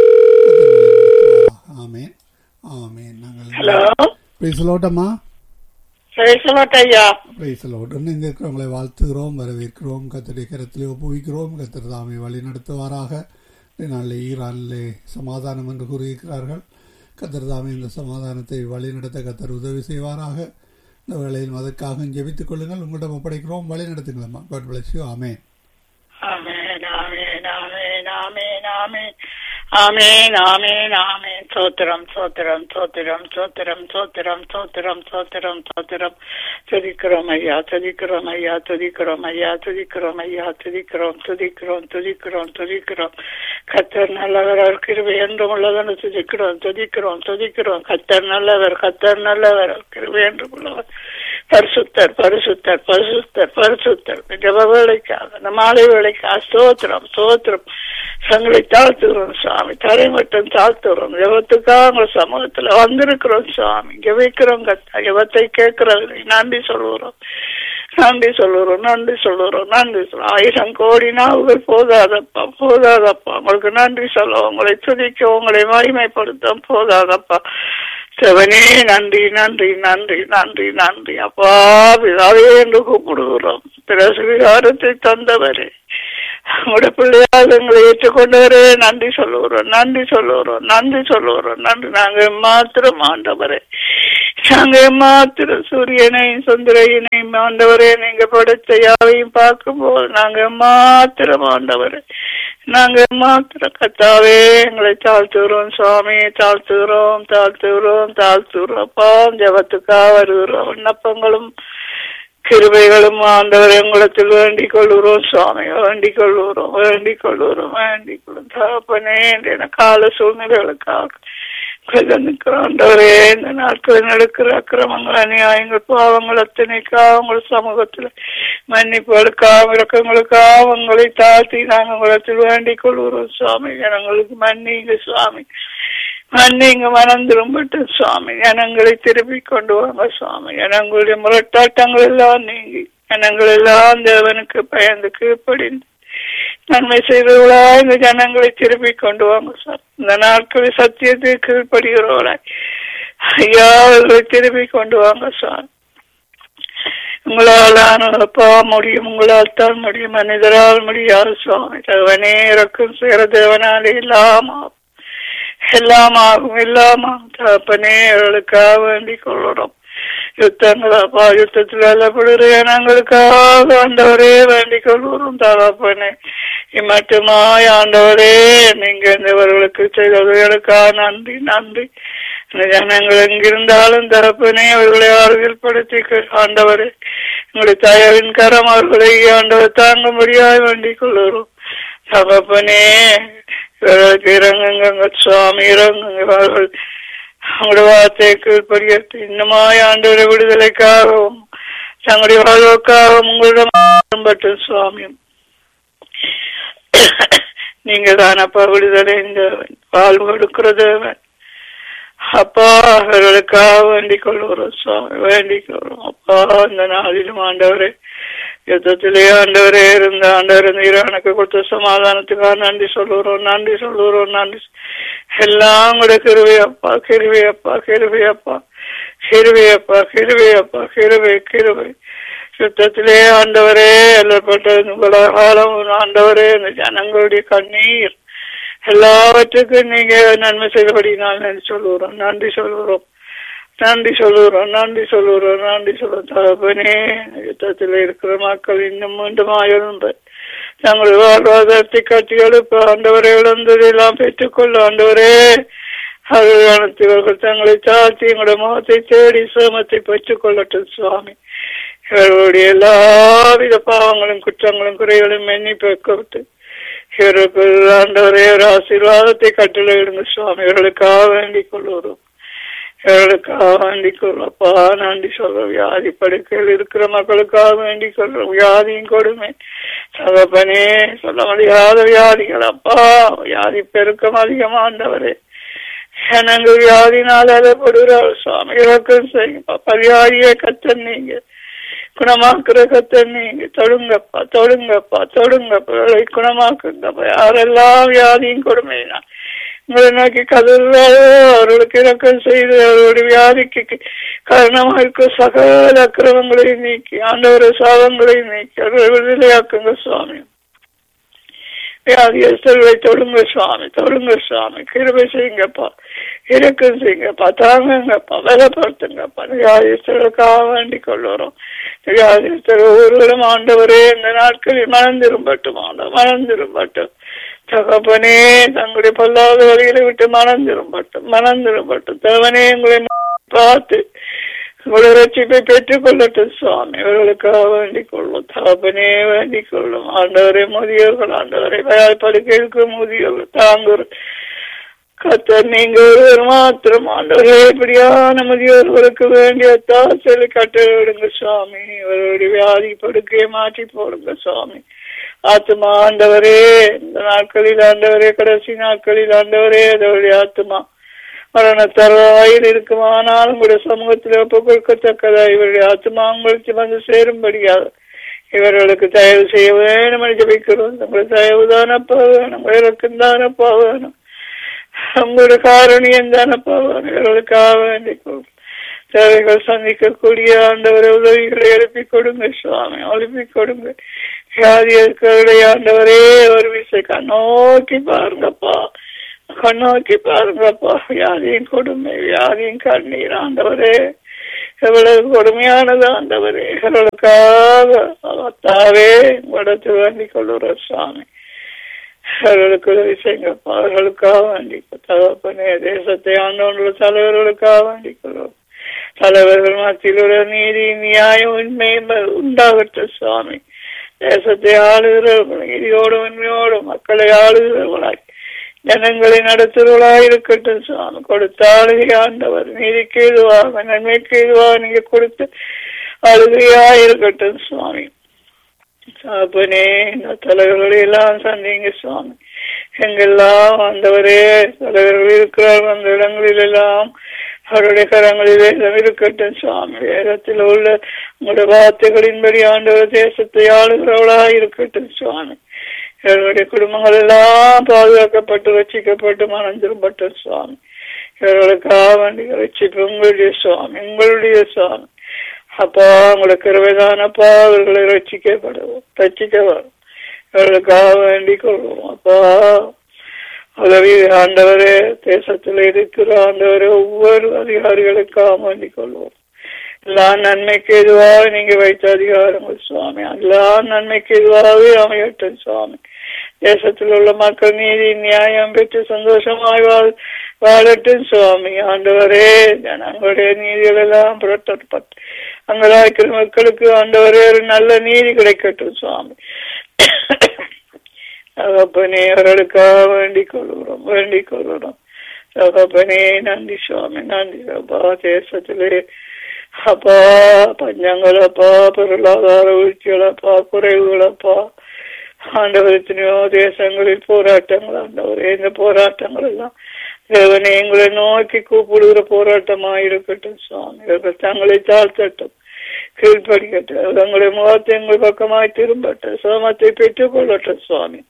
ஆமேன் ஆமேன் ஹலோ நாங்கள் பேசலோட்டம்மா பேசலோட்ட ஐயா பேசலோட் இணைந்திருக்கிறவங்களை வாழ்த்துகிறோம் வரவேற்கிறோம் கத்தருடைய கரத்திலே ஒப்புவிக்கிறோம் கத்தர் தாமை வழி நடத்துவாராக நாளில் ஈரானிலே சமாதானம் என்று கூறியிருக்கிறார்கள் கத்தர் தாமே இந்த சமாதானத்தை வழி நடத்த கத்தர் உதவி செய்வாராக இந்த வேளையில் அதற்காக ஜெபித்துக் கொள்ளுங்கள் உங்களிடம் ஒப்படைக்கிறோம் வழி நடத்துங்களம்மா காட் பிளஸ் யூ ஆமே ஆமேன் ஆமேன் ஆமேன் ஆமேன் ஆமேன் ஆமேன் ஆமேன் ஆமேன் சோத்திரம் சோத்திரம் சோத்திரம் சோத்திரம் சோத்திரம் சோத்திரம் சோத்திரம் சோத்திரம் துதிக்கிறோம் ஐயா துதிக்கிறோம் ஐயா துதிக்கிறோம் ஐயா துதிக்கிறோம் ஐயா துதிக்கிறோம் துதிக்கிறோம் துதிக்கிறோம் துதிக்கிறோம் கத்தர் நல்லவர் அவர் கிருபை என்றும் உள்ளதென்று துதிக்கிறோம் துதிக்கிறோம் துதிக்கிறோம் கத்தர் நல்லவர் கத்தர் நல்லவர் அவர் கிருபை என்றும் உள்ளவர் பரிசுத்தர் பரிசுத்தர் பரிசுத்தர் பரிசுத்தர் ஜப வேலைக்காக இந்த மாலை வேலைக்காக ஸ்தோத்திரம் ஸ்தோத்திரம் சங்களை தாழ்த்துகிறோம் சுவாமி தரை மட்டும் தாழ்த்துகிறோம் ஜபத்துக்காக உங்கள் சமூகத்துல வந்திருக்கிறோம் சுவாமி ஜபிக்கிறோம் கத்தா ஜபத்தை கேட்கறது நன்றி சொல்லுகிறோம் நன்றி சொல்லுறோம் நன்றி சொல்லுறோம் நன்றி சொல்லுறோம் ஆயிரம் கோடி நாவுகள் போதாதப்பா போதாதப்பா உங்களுக்கு நன்றி சொல்ல உங்களை துதிக்க உங்களை மகிமைப்படுத்த போதாதப்பா சிவனே நன்றி நன்றி நன்றி நன்றி நன்றி அப்பா பிதாவே என்று கூப்பிடுகிறோம் பிரசுவிகாரத்தை தந்தவரே உங்களுடைய பிள்ளையாக எங்களை ஏற்றுக்கொண்டவரே நன்றி சொல்லுகிறோம் நன்றி சொல்லுகிறோம் நன்றி சொல்லுகிறோம் நன்றி நாங்கள் மாத்திரம் ஆண்டவரே நாங்க மாத்திரம் சூரியனையும் சுந்தரையினையும் ஆண்டவரே நீங்க படைத்த யாவையும் பார்க்கும்போது நாங்க மாத்திரம் ஆண்டவரே நாங்க மாத்திரம் கத்தாவே எங்களை தாழ்த்துகிறோம் சுவாமி தாழ்த்துகிறோம் தாழ்த்துகிறோம் தாழ்த்துகிறோம் அப்பா ஜபத்துக்காக வருகிறோம் விண்ணப்பங்களும் கிருபைகளும் ஆண்டவர் எங்களிடத்தில் வேண்டிக் கொள்ளுகிறோம் சுவாமி வேண்டிக் கொள்ளுகிறோம் வேண்டிக் கொள்ளுகிறோம் வேண்டிக் கொள்ளும் தகப்பனே என கால சூழ்நிலைகளுக்காக நிற்கிறோம் ஆண்டவரே இந்த நாட்களில் நடக்கிற அக்கிரமங்கள் அநியாயங்கள் பாவங்கள் அத்தனைக்காக உங்கள் சமூகத்தில் மன்னிப்பு எடுக்காம இறக்கங்களுக்காக உங்களை தாழ்த்தி நாங்கள் உங்களிடத்தில் வேண்டிக் கொள்கிறோம் சுவாமி ஜனங்களுக்கு மன்னிங்க சுவாமி மன்னிங்க மனம் திரும்பட்டு சுவாமி ஜனங்களை திருப்பி கொண்டு வாங்க சுவாமி ஜனங்களுடைய முரட்டாட்டங்கள் எல்லாம் நீங்கி ஜனங்கள் எல்லாம் தேவனுக்கு பயந்து கீழ்ப்படிந்து நன்மை செய்தவர்களா இந்த ஜனங்களை திருப்பி கொண்டு வாங்க சார் இந்த நாட்களில் சத்தியத்தை கீழ்ப்படுகிறவர்களா ஐயா அவர்களை திருப்பி கொண்டு வாங்க சார் உங்களால் ஆனப்பா முடியும் உங்களால் தான் முடியும் மனிதரால் முடியாது சுவாமி தேவனே இறக்கும் சேர தேவனாலே எல்லாம் ஆகும் எல்லாம் ஆகும் எல்லாம் ஆகும் தகப்பனே அவர்களுக்காக வேண்டிக் கொள்கிறோம் யுத்தங்களப்பா யுத்தத்தில் அல்லப்படுகிற இனங்களுக்காக ஆண்டவரே வேண்டிக் கொள்கிறோம் தகப்பனே இம்மட்டுமாய் ஆண்டவரே நீங்க இந்தவர்களுக்கு செய்தவர்களுக்காக நன்றி நன்றி இந்த ஜனங்கள் எங்கிருந்தாலும் தகப்பனே அவர்களை ஆறுதல் படுத்தி ஆண்டவரே உங்களுடைய தயவின் கரம் அவர்களை ஆண்டவர் தாங்க முடியாது வேண்டிக் கொள்கிறோம் தகப்பனே இவர்களுக்கு இறங்குங்க சுவாமி இறங்குங்க அவர்கள் உங்களுடைய வார்த்தையை கீழ்படியத்து இன்னுமாய் ஆண்டவரை விடுதலைக்காகவும் தங்களுடைய வாழ்வுக்காகவும் உங்களிடம் பட்டும் சுவாமியும் நீங்க தானப்பா விடுதலை இந்த வாழ்வு கொடுக்கிறதவன் அப்பா அவர்களுக்காக வேண்டிக் கொள்கிறோம் சுவாமி வேண்டிக் கொள்கிறோம் அப்பா இந்த நாளிலும் ஆண்டவரே யுத்தத்திலே ஆண்டவரே இருந்த ஆண்டவர் ஈரானுக்கு கொடுத்த சமாதானத்துக்காக நன்றி சொல்லுகிறோம் நன்றி சொல்லுகிறோம் நன்றி எல்லாம் கூட கிருவை அப்பா கிருவை அப்பா கிருவை அப்பா கிருவை அப்பா கிருவை அப்பா கிருவை கிருவை யுத்தத்திலே ஆண்டவரே எல்லப்பட்ட காலம் ஆண்டவரே இந்த ஜனங்களுடைய கண்ணீர் எல்லாவற்றுக்கும் நீங்க நன்மை செய்தபடி நான் நன்றி சொல்லுகிறோம் நன்றி சொல்லுகிறோம் நன்றி சொல்லுகிறோம் நன்றி சொல்லுகிறோம் நன்றி சொல்லுவோம் தகப்பனே யுத்தத்தில் இருக்கிற மக்கள் இன்னும் மீண்டும் எழுந்து தங்கள் வாழ்வாதாரத்தை கட்டி எழுப்ப ஆண்டவரை இழந்ததெல்லாம் பெற்றுக்கொள்ள ஆண்டவரே அவர்கள் தங்களை தாழ்த்தி எங்களுடைய முகத்தை தேடி சிரமத்தை பெற்றுக் கொள்ளட்டும் சுவாமி இவர்களுடைய எல்லாவித பாவங்களும் குற்றங்களும் குறைகளும் எண்ணி பெற்கவிட்டு இவருக்கு ஆண்டவரே ஒரு ஆசீர்வாதத்தை கட்டளையிடுங்க சுவாமி இவர்களுக்காக வேண்டிக் கொள்வோம் இவர்களுக்காக வேண்டிக் கொள்வப்பா நன்றி சொல்றோம் வியாதி படுக்கையில் இருக்கிற மக்களுக்காக வேண்டிக் கொள்றோம் வியாதியும் கொடுமை தகப்பனே சொல்ல முடியாத வியாதிகள் அப்பா வியாதி பெருக்கம் அதிகமாண்டவரே எனக்கு வியாதினால் அலப்படுகிறார் சுவாமி இறக்கம் செய்யுங்கப்பா பரியாரிய கத்தன் நீங்க குணமாக்குற கத்தன் நீங்க தொடுங்கப்பா தொடுங்கப்பா தொடுங்கப்பா குணமாக்குங்கப்பா யாரெல்லாம் வியாதியும் கொடுமையினா உங்களை நோக்கி கதறாரோ அவர்களுக்கு இறக்கம் செய்து அவருடைய வியாதிக்கு காரணமாக இருக்க சகல அக்கிரமங்களை நீக்கி ஆண்டவர சாதங்களை நீக்கி அவர்களை விடுதலையாக்குங்க சுவாமி வியாதியஸ்தர்களை தொடுங்க சுவாமி தொடுங்க சுவாமி கிருபை செய்யுங்கப்பா இறக்கம் செய்யுங்கப்பா தாங்குங்கப்பா பலப்படுத்துங்கப்பா வியாதியஸ்தர்களுக்காக வேண்டிக் கொள்ளுறோம் வியாதியஸ்தர் ஒவ்வொருவரும் ஆண்டவரே இந்த நாட்களில் மனம் திரும்பட்டும் ஆண்டவர் மனம் திரும்பட்டும் தகப்பனே தங்களுடைய பொல்லாத வழிகளை விட்டு மனம் திரும்பட்டும் மனம் திரும்பட்டும் தகவனே உங்களை பார்த்து உங்களுடைய ரட்சிப்பை பெற்றுக் கொள்ளட்டும் சுவாமி இவர்களுக்காக வேண்டிக் கொள்ளும் தகப்பனே வேண்டிக் கொள்ளும் ஆண்டவரே முதியோர்கள் ஆண்டவரை படுக்கைக்கு முதியோர்கள் தாங்குற கத்தர் நீங்க ஒருவர் மாத்திரம் ஆண்டவரே இப்படியான முதியோர்களுக்கு வேண்டிய தாசலை கட்டளை விடுங்க சுவாமி இவருடைய வியாதி படுக்கையை மாற்றி போடுங்க சுவாமி ஆத்மா ஆண்டவரே இந்த நாட்களில் ஆண்டவரே கடைசி நாட்களில் ஆண்டவரே அதோடைய ஆத்மா மரண தருவாயில் இருக்குமானால் உங்களுடைய சமூகத்தில் ஒப்புக் கொடுக்கத்தக்கதா இவருடைய ஆத்மா உங்களுக்கு வந்து சேரும்படியாக இவர்களுக்கு தயவு செய்ய வேணும் ஜபிக்கிறோம் உங்களுடைய தயவு தானப்பா வேணும் இவருக்கும் தானப்பா வேணும் உங்களுடைய காரணியம் தானப்பா வேணும் இவர்களுக்காக வேண்டிக் தேவைகள் சந்திக்கக்கூடிய ஆண்டவரை உதவிகளை எழுப்பி கொடுங்க சுவாமி எழுப்பி கொடுங்க வியாதி இருக்கிறவருடைய ஆண்டவரே ஒரு விஷயம் கண்ணோக்கி பாருங்கப்பா கண்ணோக்கி பாருங்கப்பா வியாதியின் கொடுமை வியாதியின் கண்ணீர் ஆண்டவரே எவ்வளவு கொடுமையானது ஆண்டவரே அவர்களுக்காக அவத்தாவே உடத்து வேண்டிக் கொள்ளுற சுவாமி அவர்களுக்கு உதவி செய்யுங்கப்பா அவர்களுக்காக வேண்டிக் தகப்பனே தேசத்தை ஆண்டவர்கள் தலைவர்களுக்காக வேண்டிக் கொள்வோம் தலைவர்கள் மத்தியில் உள்ள நீதி நியாயம் உண்மை உண்டாகட்டும் சுவாமி தேசத்தை ஆளுகிறவர்கள் நீதியோடும் உண்மையோடும் மக்களை ஆளுகிறவர்களாய் ஜனங்களை நடத்துகிறவர்களாய் இருக்கட்டும் சுவாமி கொடுத்த ஆளுகை ஆண்டவர் நீதிக்கு இதுவாக நன்மைக்கு இதுவாக நீங்க கொடுத்து அழுகையாய் இருக்கட்டும் சுவாமி சாப்பனே இந்த தலைவர்களை எல்லாம் சந்திங்க சுவாமி எங்கெல்லாம் வந்தவரே தலைவர்கள் இருக்கிறார்கள் அந்த இடங்களில் எல்லாம் அவருடைய கரங்களில் வேதம் இருக்கட்டும் சுவாமி வேதத்தில் உள்ள உங்களுடைய வார்த்தைகளின்படி ஆண்டவர் தேசத்தை ஆளுகிறவளா இருக்கட்டும் சுவாமி இவர்களுடைய குடும்பங்கள் எல்லாம் பாதுகாக்கப்பட்டு ரட்சிக்கப்பட்டு மனம் திரும்பட்டும் சுவாமி இவர்களுக்காக வேண்டிய ரட்சிப்பு உங்களுடைய சுவாமி உங்களுடைய சுவாமி அப்பா உங்களை கிருவைதானப்பா அவர்களை ரட்சிக்கப்படுவோம் ரட்சிக்க வரும் இவர்களுக்காக வேண்டிக் கொள்வோம் அப்பா உதவி ஆண்டவரே தேசத்தில் இருக்கிற ஆண்டவரே ஒவ்வொரு அதிகாரிகளுக்காக வேண்டிக் கொள்வோம் எல்லா நன்மைக்கு எதுவாக நீங்க வைத்த அதிகாரங்கள் சுவாமி எல்லா நன்மைக்கு எதுவாகவே அமையட்டும் சுவாமி தேசத்தில் உள்ள மக்கள் நீதி நியாயம் பெற்று சந்தோஷமாய் வாழ் வாழட்டும் சுவாமி ஆண்டவரே ஜனங்களுடைய நீதிகள் எல்லாம் புரட்டப்பட்டு அங்கலாய்க்கிற மக்களுக்கு ஆண்டவரே ஒரு நல்ல நீதி கிடைக்கட்டும் சுவாமி தகப்பனே அவர்களுக்காக வேண்டிக் கொள்கிறோம் வேண்டிக் கொள்கிறோம் தகப்பனே நன்றி சுவாமி நன்றி அப்பா தேசத்திலே அப்பா பஞ்சங்களப்பா பொருளாதார வீழ்ச்சிகளப்பா குறைவுகளப்பா ஆண்டவர் எத்தனையோ தேசங்களில் போராட்டங்கள் ஆண்டவர் இந்த போராட்டங்கள் எல்லாம் தேவனை எங்களை நோக்கி கூப்பிடுகிற போராட்டமா இருக்கட்டும் சுவாமி இவர்கள் தங்களை தாழ்த்தட்டும் கீழ்படிக்கட்டும் தங்களுடைய முகத்தை எங்கள் பக்கமாய் திரும்பட்டும் சோமத்தை பெற்றுக் கொள்ளட்டும் சுவாமி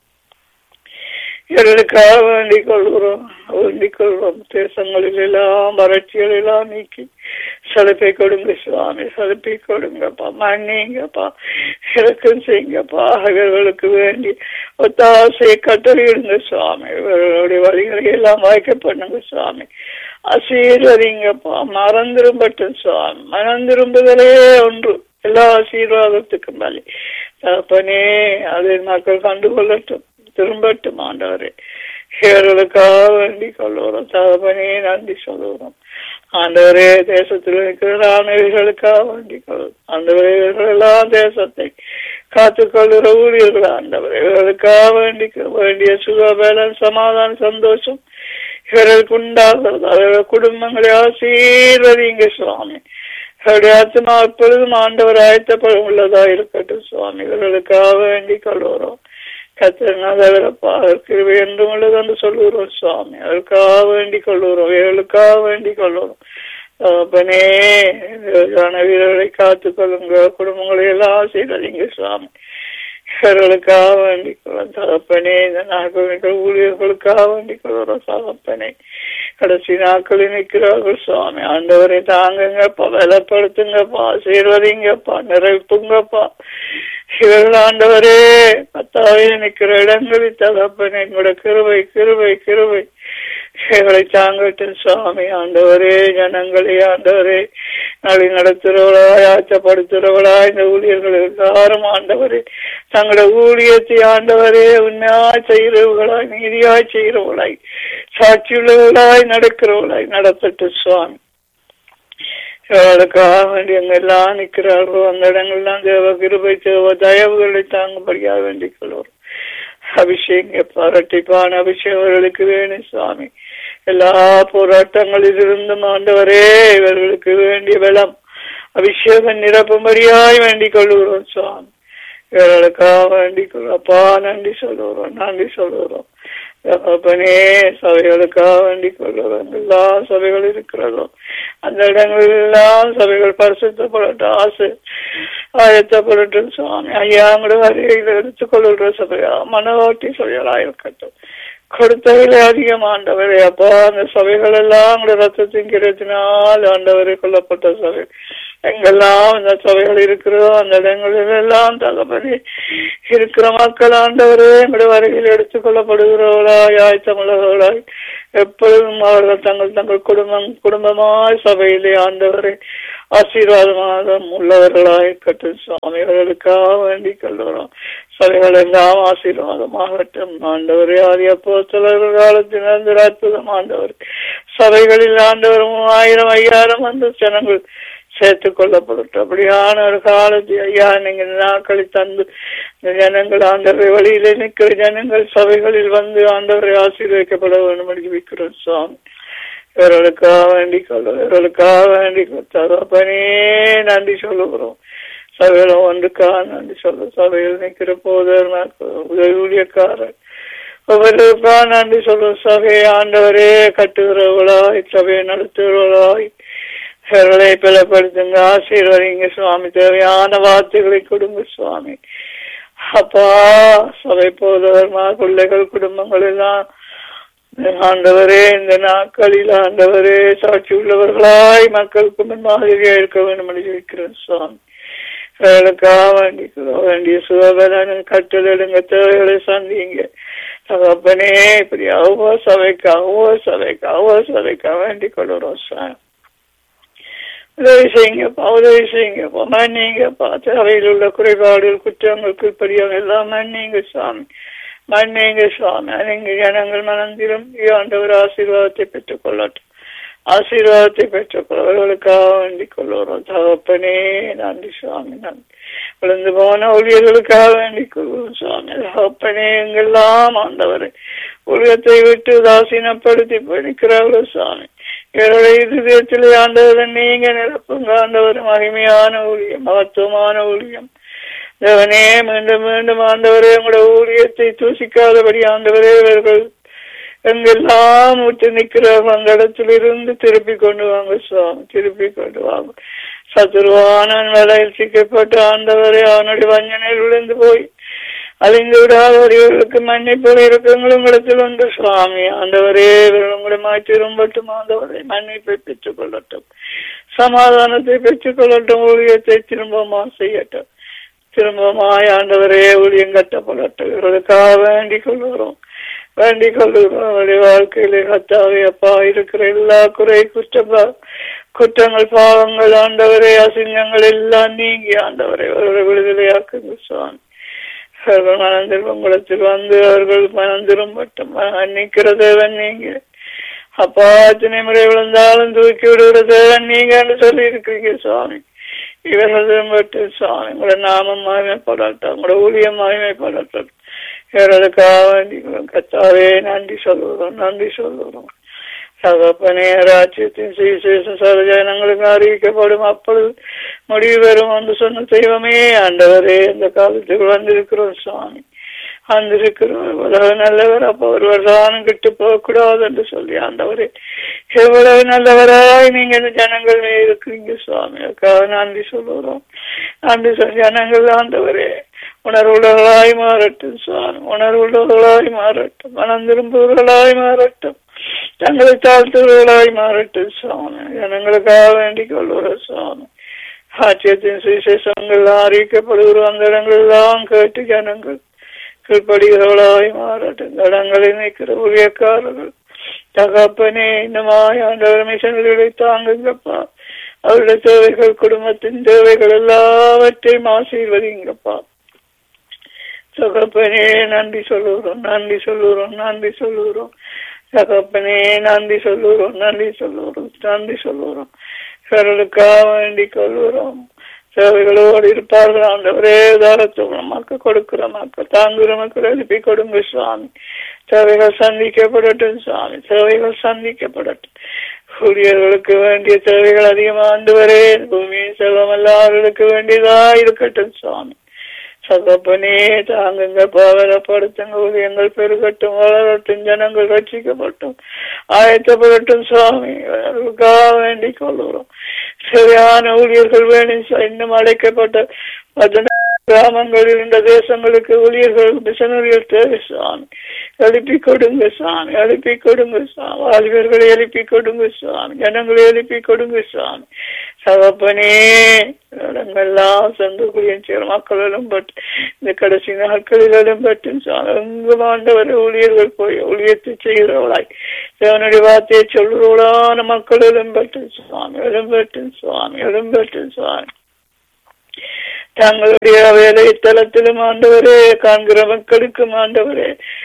இவர்களுக்காக வேண்டிக் கொள்கிறோம் வேண்டிக் கொள்கிறோம் தேசங்களில் எல்லாம் வறட்சிகள் எல்லாம் நீக்கி சலுப்பை கொடுங்க சுவாமி சலுப்பை கொடுங்கப்பா மன்னிங்கப்பா இறக்கம் செய்யுங்கப்பா இவர்களுக்கு வேண்டி ஒத்தாசையை கட்டளையிடுங்க சுவாமி இவர்களுடைய வழிகளை எல்லாம் வாய்க்க பண்ணுங்க சுவாமி ஆசீர்வதிங்கப்பா மறந்திரும்பட்டும் சுவாமி மறந்திரும்புதலே ஒன்று எல்லா ஆசீர்வாதத்துக்கும் மேலே தகப்பனே அதை மக்கள் கண்டுகொள்ளட்டும் திரும்பட்டும் ஆண்டவரே இவர்களுக்காக வேண்டிக் கொள்ளுகிறோம் தகப்பனே நன்றி சொல்லுகிறோம் ஆண்டவரே தேசத்தில் இருக்கிற ஆணையர்களுக்காக வேண்டிக் கொள்ளும் ஆண்டவரே இவர்களெல்லாம் தேசத்தை காத்துக்கொள்கிற ஊழியர்கள் ஆண்டவர் இவர்களுக்காக வேண்டி வேண்டிய சுகபலம் சமாதானம் சந்தோஷம் இவர்களுக்கு உண்டாகிறது அவர்கள் குடும்பங்களை ஆசீர்வதிங்க சுவாமி அவருடைய ஆத்மா எப்பொழுதும் ஆண்டவர் ஆயத்தப்படும் உள்ளதா இருக்கட்டும் சுவாமி இவர்களுக்காக வேண்டிக் கொள்கிறோம் கத்திரநாதவரப்பா கிருபை என்றும் உள்ளது என்று சொல்லுகிறோம் சுவாமி அவருக்காக வேண்டிக் கொள்ளுகிறோம் இவர்களுக்காக வேண்டிக் கொள்ளுகிறோம் அப்பனே வீரர்களை காத்துக் கொள்ளுங்க குடும்பங்களை எல்லாம் ஆசீர்வதிங்க சுவாமி இவர்களுக்காக வேண்டிக் கொள்ளும் தகப்பனே இந்த நாட்கள் ஊழியர்களுக்காக வேண்டிக் கொள்கிறோம் தகப்பனே கடைசி நாட்களில் நிற்கிறார்கள் சுவாமி ஆண்டவரை தாங்குங்கப்பா பலப்படுத்துங்கப்பா ஆசீர்வதிங்கப்பா நிறைப்புங்கப்பா இவர்கள் ஆண்டவரே பத்தாவது நிற்கிற இடங்களில் தகப்பனே எங்களோட கிருவை கிருவை கிருவை இவர்களை தாங்கட்டும் சுவாமி ஆண்டவரே ஜனங்களே ஆண்டவரே நாளை நடத்துறவளாய் ஆச்சப்படுத்துறவளா இந்த ஊழியர்கள் எல்லாரும் ஆண்டவரே தங்களோட ஊழியத்தை ஆண்டவரே உண்மையாய் செய்கிறவர்களாய் நீதியாய் செய்கிறவளாய் சாட்சியுள்ளவர்களாய் நடக்கிறவளாய் நடத்தட்டும் சுவாமி இவர்களுக்காக வேண்டி அங்க எல்லாம் நிற்கிறார்களோ அந்த இடங்கள்லாம் தேவ கிருபை தேவ தயவுகளை தாங்கும்படியாக வேண்டிக் கொள்வோம் அபிஷேக பாரட்டிப்பான அபிஷேகம் அவர்களுக்கு வேணும் சுவாமி எல்லா போராட்டங்களில் இருந்தும் ஆண்டவரே இவர்களுக்கு வேண்டிய வெள்ளம் அபிஷேகம் நிரப்பும்படியாய் வேண்டிக் கொள்ளுகிறோம் சுவாமி இவர்களுக்காக வேண்டிக் கொள்வோம் அப்பா நன்றி சொல்லுகிறோம் நன்றி சொல்லுகிறோம் அப்பனே சபைகளுக்காக வேண்டிக் கொள்ளுகிறோம் எல்லா சபைகள் இருக்கிறதோ அந்த இடங்களில் எல்லாம் சபைகள் பரிசுத்தப்படட்டும் ஆசை ஆயத்தப்படட்டும் சுவாமி ஐயா உங்களோட வரையில் எடுத்துக்கொள்ளுகிற சபையா மனவாட்டி சபைகளா இருக்கட்டும் கொடுத்தவர்களே அதிகம் ஆண்டவரே அப்பா அந்த சபைகள் எல்லாம் உங்களோட ரத்தத்தின் கிரத்தினால் ஆண்டவரை கொல்லப்பட்ட சபை எங்கெல்லாம் அந்த சபைகள் இருக்கிறதோ அந்த இடங்களில் எல்லாம் தகப்படி இருக்கிற மக்கள் ஆண்டவரே எங்களுடைய வருகையில் எடுத்துக் கொள்ளப்படுகிறவர்களாய் ஆயத்தமுள்ளவர்களாய் எப்பொழுதும் அவர்கள் தங்கள் தங்கள் குடும்பம் குடும்பமாய் சபையிலே ஆண்டவரே ஆசீர்வாதமாக உள்ளவர்களாய் கட்டும் சுவாமி அவர்களுக்காக வேண்டிக் கொள்கிறோம் சபைகள் எல்லாம் ஆசீர்வாதமாகட்டும் ஆண்டவரே ஆரிய போஸ்தலர்கள் காலத்தில் அந்த அற்புதம் ஆண்டவர் சபைகளில் ஆண்டவர் மூவாயிரம் ஐயாயிரம் வந்து ஜனங்கள் சேர்த்துக் கொள்ளப்படட்டும் அப்படியான ஒரு காலத்தை ஐயா நீங்க இந்த நாட்களை தந்து இந்த ஜனங்கள் ஆண்டவரை வழியிலே நிற்கிற ஜனங்கள் சபைகளில் வந்து ஆண்டவரை ஆசீர்வதிக்கப்பட வேண்டும் என்று ஜெபிக்கிறோம் சுவாமி இவர்களுக்காக வேண்டிக் கொள்ள இவர்களுக்காக வேண்டிக் தகப்பனே நன்றி சொல்லுகிறோம் சபையில ஒன்றுக்காக நன்றி சொல்ல சபையில் நிற்கிற போதர் உதவி ஊழியக்காரர் ஒவ்வொருக்கா நன்றி சொல்லும் சபையை ஆண்டவரே கட்டுகிறவர்களாய் சபையை நடத்துகிறவர்களாய் இவர்களை பலப்படுத்துங்க ஆசீர்வதிங்க சுவாமி தேவையான வார்த்தைகளை கொடுங்க சுவாமி அப்பா சபை போதவர் பிள்ளைகள் குடும்பங்கள் எல்லாம் ஆண்டவரே இந்த நாட்களில் ஆண்டவரே சாட்சி உள்ளவர்களாய் மக்களுக்கு முன் மாதிரியா இருக்க வேண்டும் என்று இருக்கிறேன் சுவாமி அவர்களுக்காக வேண்டிக்கிறோம் வேண்டிய சுகபலன் கட்டளிடுங்க தேவைகளை சந்திங்க தகப்பனே இப்படி அவ்வளோ சபைக்கு அவ்வளோ சபைக்கு அவ்வளோ சபைக்காக வேண்டிக் கொள்கிறோம் சார் உதவி செய்யுங்கப்பா உதவி செய்யுங்கப்பா மன்னிங்கப்பா தேவையில் உள்ள குறைபாடுகள் குற்றங்கள் குறிப்படியாக எல்லாம் மன்னிங்க சாமி மன்னிங்க சுவாமி நீங்க ஜனங்கள் மனந்திலும் ஆண்டவர் ஆசீர்வாதத்தை பெற்றுக் கொள்ளட்டும் ஆசீர்வாதத்தை பெற்றுக்கொள்வர்களுக்காக வேண்டிக் கொள்வோம் தகப்பனே நன்றி சுவாமி நன்றி விழுந்து போன ஊழியர்களுக்காக வேண்டிக் கொள்வோம் சுவாமி தகப்பனே எங்கெல்லாம் ஆண்டவரை உலகத்தை விட்டு உதாசீனப்படுத்தி படிக்கிறார்கள் சுவாமி இவருடைய இருதயத்தில் ஆண்டவரை நீங்க நிரப்புங்க ஆண்டவர் மகிமையான ஊழியம் மகத்துவமான ஊழியம் தேவனே மீண்டும் மீண்டும் ஆண்டவரே உங்களோட ஊழியத்தை தூசிக்காதபடி ஆண்டவரே இவர்கள் எங்கெல்லாம் விட்டு நிற்கிறார்கள் அந்த இடத்துல இருந்து திருப்பி கொண்டு வாங்க சுவாமி திருப்பி கொண்டு வாங்க சத்துருவானன் வேலையில் சிக்கப்பட்டு ஆண்டவரே அவனுடைய வஞ்சனையில் விழுந்து போய் அழிந்து விடாதவர்களுக்கு மன்னிப்பு இருக்கங்களும் உங்களிடத்தில் உண்டு சுவாமி ஆண்டவரே உங்களை மாற்றி ரொம்பட்டும் ஆண்டவரை மன்னிப்பை பெற்றுக் கொள்ளட்டும் சமாதானத்தை பெற்றுக் கொள்ளட்டும் ஊழியத்தை திரும்பமா செய்யட்டும் திரும்பமாய் ஆண்டவரே ஊழியம் கட்டப்படட்டும் இவர்களுக்காக வேண்டிக் கொள்கிறோம் வேண்டிக் கொள்கிறோம் அவருடைய வாழ்க்கையிலே கத்தாவே அப்பா இருக்கிற எல்லா குறை குற்ற குற்றங்கள் பாவங்கள் ஆண்டவரே அசிங்கங்கள் எல்லாம் நீங்கி ஆண்டவரை அவர்களை விடுதலையாக்குங்க சுவாமி அவர்கள் மனந்திருப்பங்குளத்தில் வந்து அவர்கள் மனந்திரும்பட்டும் மன்னிக்கிற தேவன் நீங்க அப்பா அத்தனை முறை விழுந்தாலும் தூக்கி விடுகிற தேவன் நீங்க என்று சொல்லி இருக்கிறீங்க சுவாமி இவர்கள் திரும்பட்டு சுவாமி உங்களோட நாமம் மகிமைப்படட்டும் உங்களோட ஊழியம் மகிமைப்படட்டும் இவர்களுக்காக வேண்டி கத்தாவே நன்றி சொல்லுகிறோம் நன்றி சொல்லுகிறோம் தகப்பனே ராஜ்யத்தின் சுவிசேஷ சர்வஜனங்களுக்கு அறிவிக்கப்படும் அப்பொழுது முடிவு பெறும் என்று சொன்ன தெய்வமே ஆண்டவரே இந்த காலத்துக்கு வந்திருக்கிறோம் சுவாமி வந்திருக்கிறோம் எவ்வளவு நல்லவர் அப்ப ஒருவர் தானும் கிட்டு போகக்கூடாது என்று சொல்லி ஆண்டவரே எவ்வளவு நல்லவராய் நீங்க இந்த ஜனங்கள் இருக்கிறீங்க சுவாமி அதுக்காக நன்றி சொல்லுகிறோம் நன்றி சொல் ஜனங்கள் ஆண்டவரே உணர்வுள்ளவர்களாய் மாறட்டும் சுவாமி உணர்வுள்ளவர்களாய் மாறட்டும் மனம் திரும்புவர்களாய் மாறட்டும் தங்களை தாழ்த்துவர்களாய் மாறட்டும் சுவாமி ஜனங்களுக்காக வேண்டிக் கொள்கிற சுவாமி ஆட்சியத்தின் சுவிசேஷங்கள் அறிவிக்கப்படுகிற அந்த இடங்களெல்லாம் கேட்டு ஜனங்கள் கீழ்படுகிறவர்களாய் மாறட்டும் இந்த இடங்களில் நிற்கிற ஊழியக்காரர்கள் தகப்பனே இந்த மாயாண்டவர் மிஷன்களை தாங்குங்கப்பா அவருடைய தேவைகள் குடும்பத்தின் தேவைகள் எல்லாவற்றையும் ஆசீர்வதிங்கப்பா தகப்பனே நன்றி சொல்லுகிறோம் நன்றி சொல்லுகிறோம் நன்றி சொல்லுகிறோம் தகப்பனே நன்றி சொல்லுகிறோம் நன்றி சொல்லுகிறோம் நன்றி சொல்லுகிறோம் இவர்களுக்காக வேண்டிக் கொள்கிறோம் சேவைகளோடு இருப்பார்கள் ஆண்டவரே தாரத்துவம் மக்கள் கொடுக்கிற மக்கள் தாங்குகிற மக்கள் எழுப்பி கொடுங்க சுவாமி சேவைகள் சந்திக்கப்படட்டும் சுவாமி சேவைகள் சந்திக்கப்படட்டும் ஊழியர்களுக்கு வேண்டிய தேவைகள் அதிகமா ஆண்டு வரே பூமியின் செல்வம் எல்லாவர்களுக்கு வேண்டியதா இருக்கட்டும் சுவாமி சகப்பனே தாங்குங்க பாவலப்படுத்துங்க ஊழியங்கள் பெருகட்டும் வளரட்டும் ஜனங்கள் ரட்சிக்கப்பட்டும் ஆயத்தப்படட்டும் சுவாமி அவர்களுக்காக வேண்டிக் கொள்கிறோம் சரியான ஊழியர்கள் வேணும் இன்னும் அழைக்கப்பட்ட கிராமங்களில் இருந்த தேசங்களுக்கு ஊழியர்கள் மிஷனரிகள் தேவை சுவாமி எழுப்பி கொடுங்க சுவாமி எழுப்பி கொடுங்க சுவாமி வாலிபர்களை எழுப்பி கொடுங்க சுவாமி ஜனங்களை எழுப்பி கொடுங்க சுவாமி சகப்பனே இடங்கள்லாம் சென்று குடியேற்ற மக்கள் எழும்பட்டு இந்த கடைசி நாட்களில் எழும்பட்டு சுவாமி எங்கும் ஆண்டவர் ஊழியர்கள் போய் ஊழியத்தை செய்கிறவளாய் தேவனுடைய வார்த்தையை சொல்றவளான மக்கள் எழும்பட்டு சுவாமி எழும்பட்டு சுவாமி எழும்பட்டு சுவாமி தங்களுடைய வேலை தளத்திலும் ஆண்டவரே காண்கிற மக்களுக்கும் ஆண்டவரே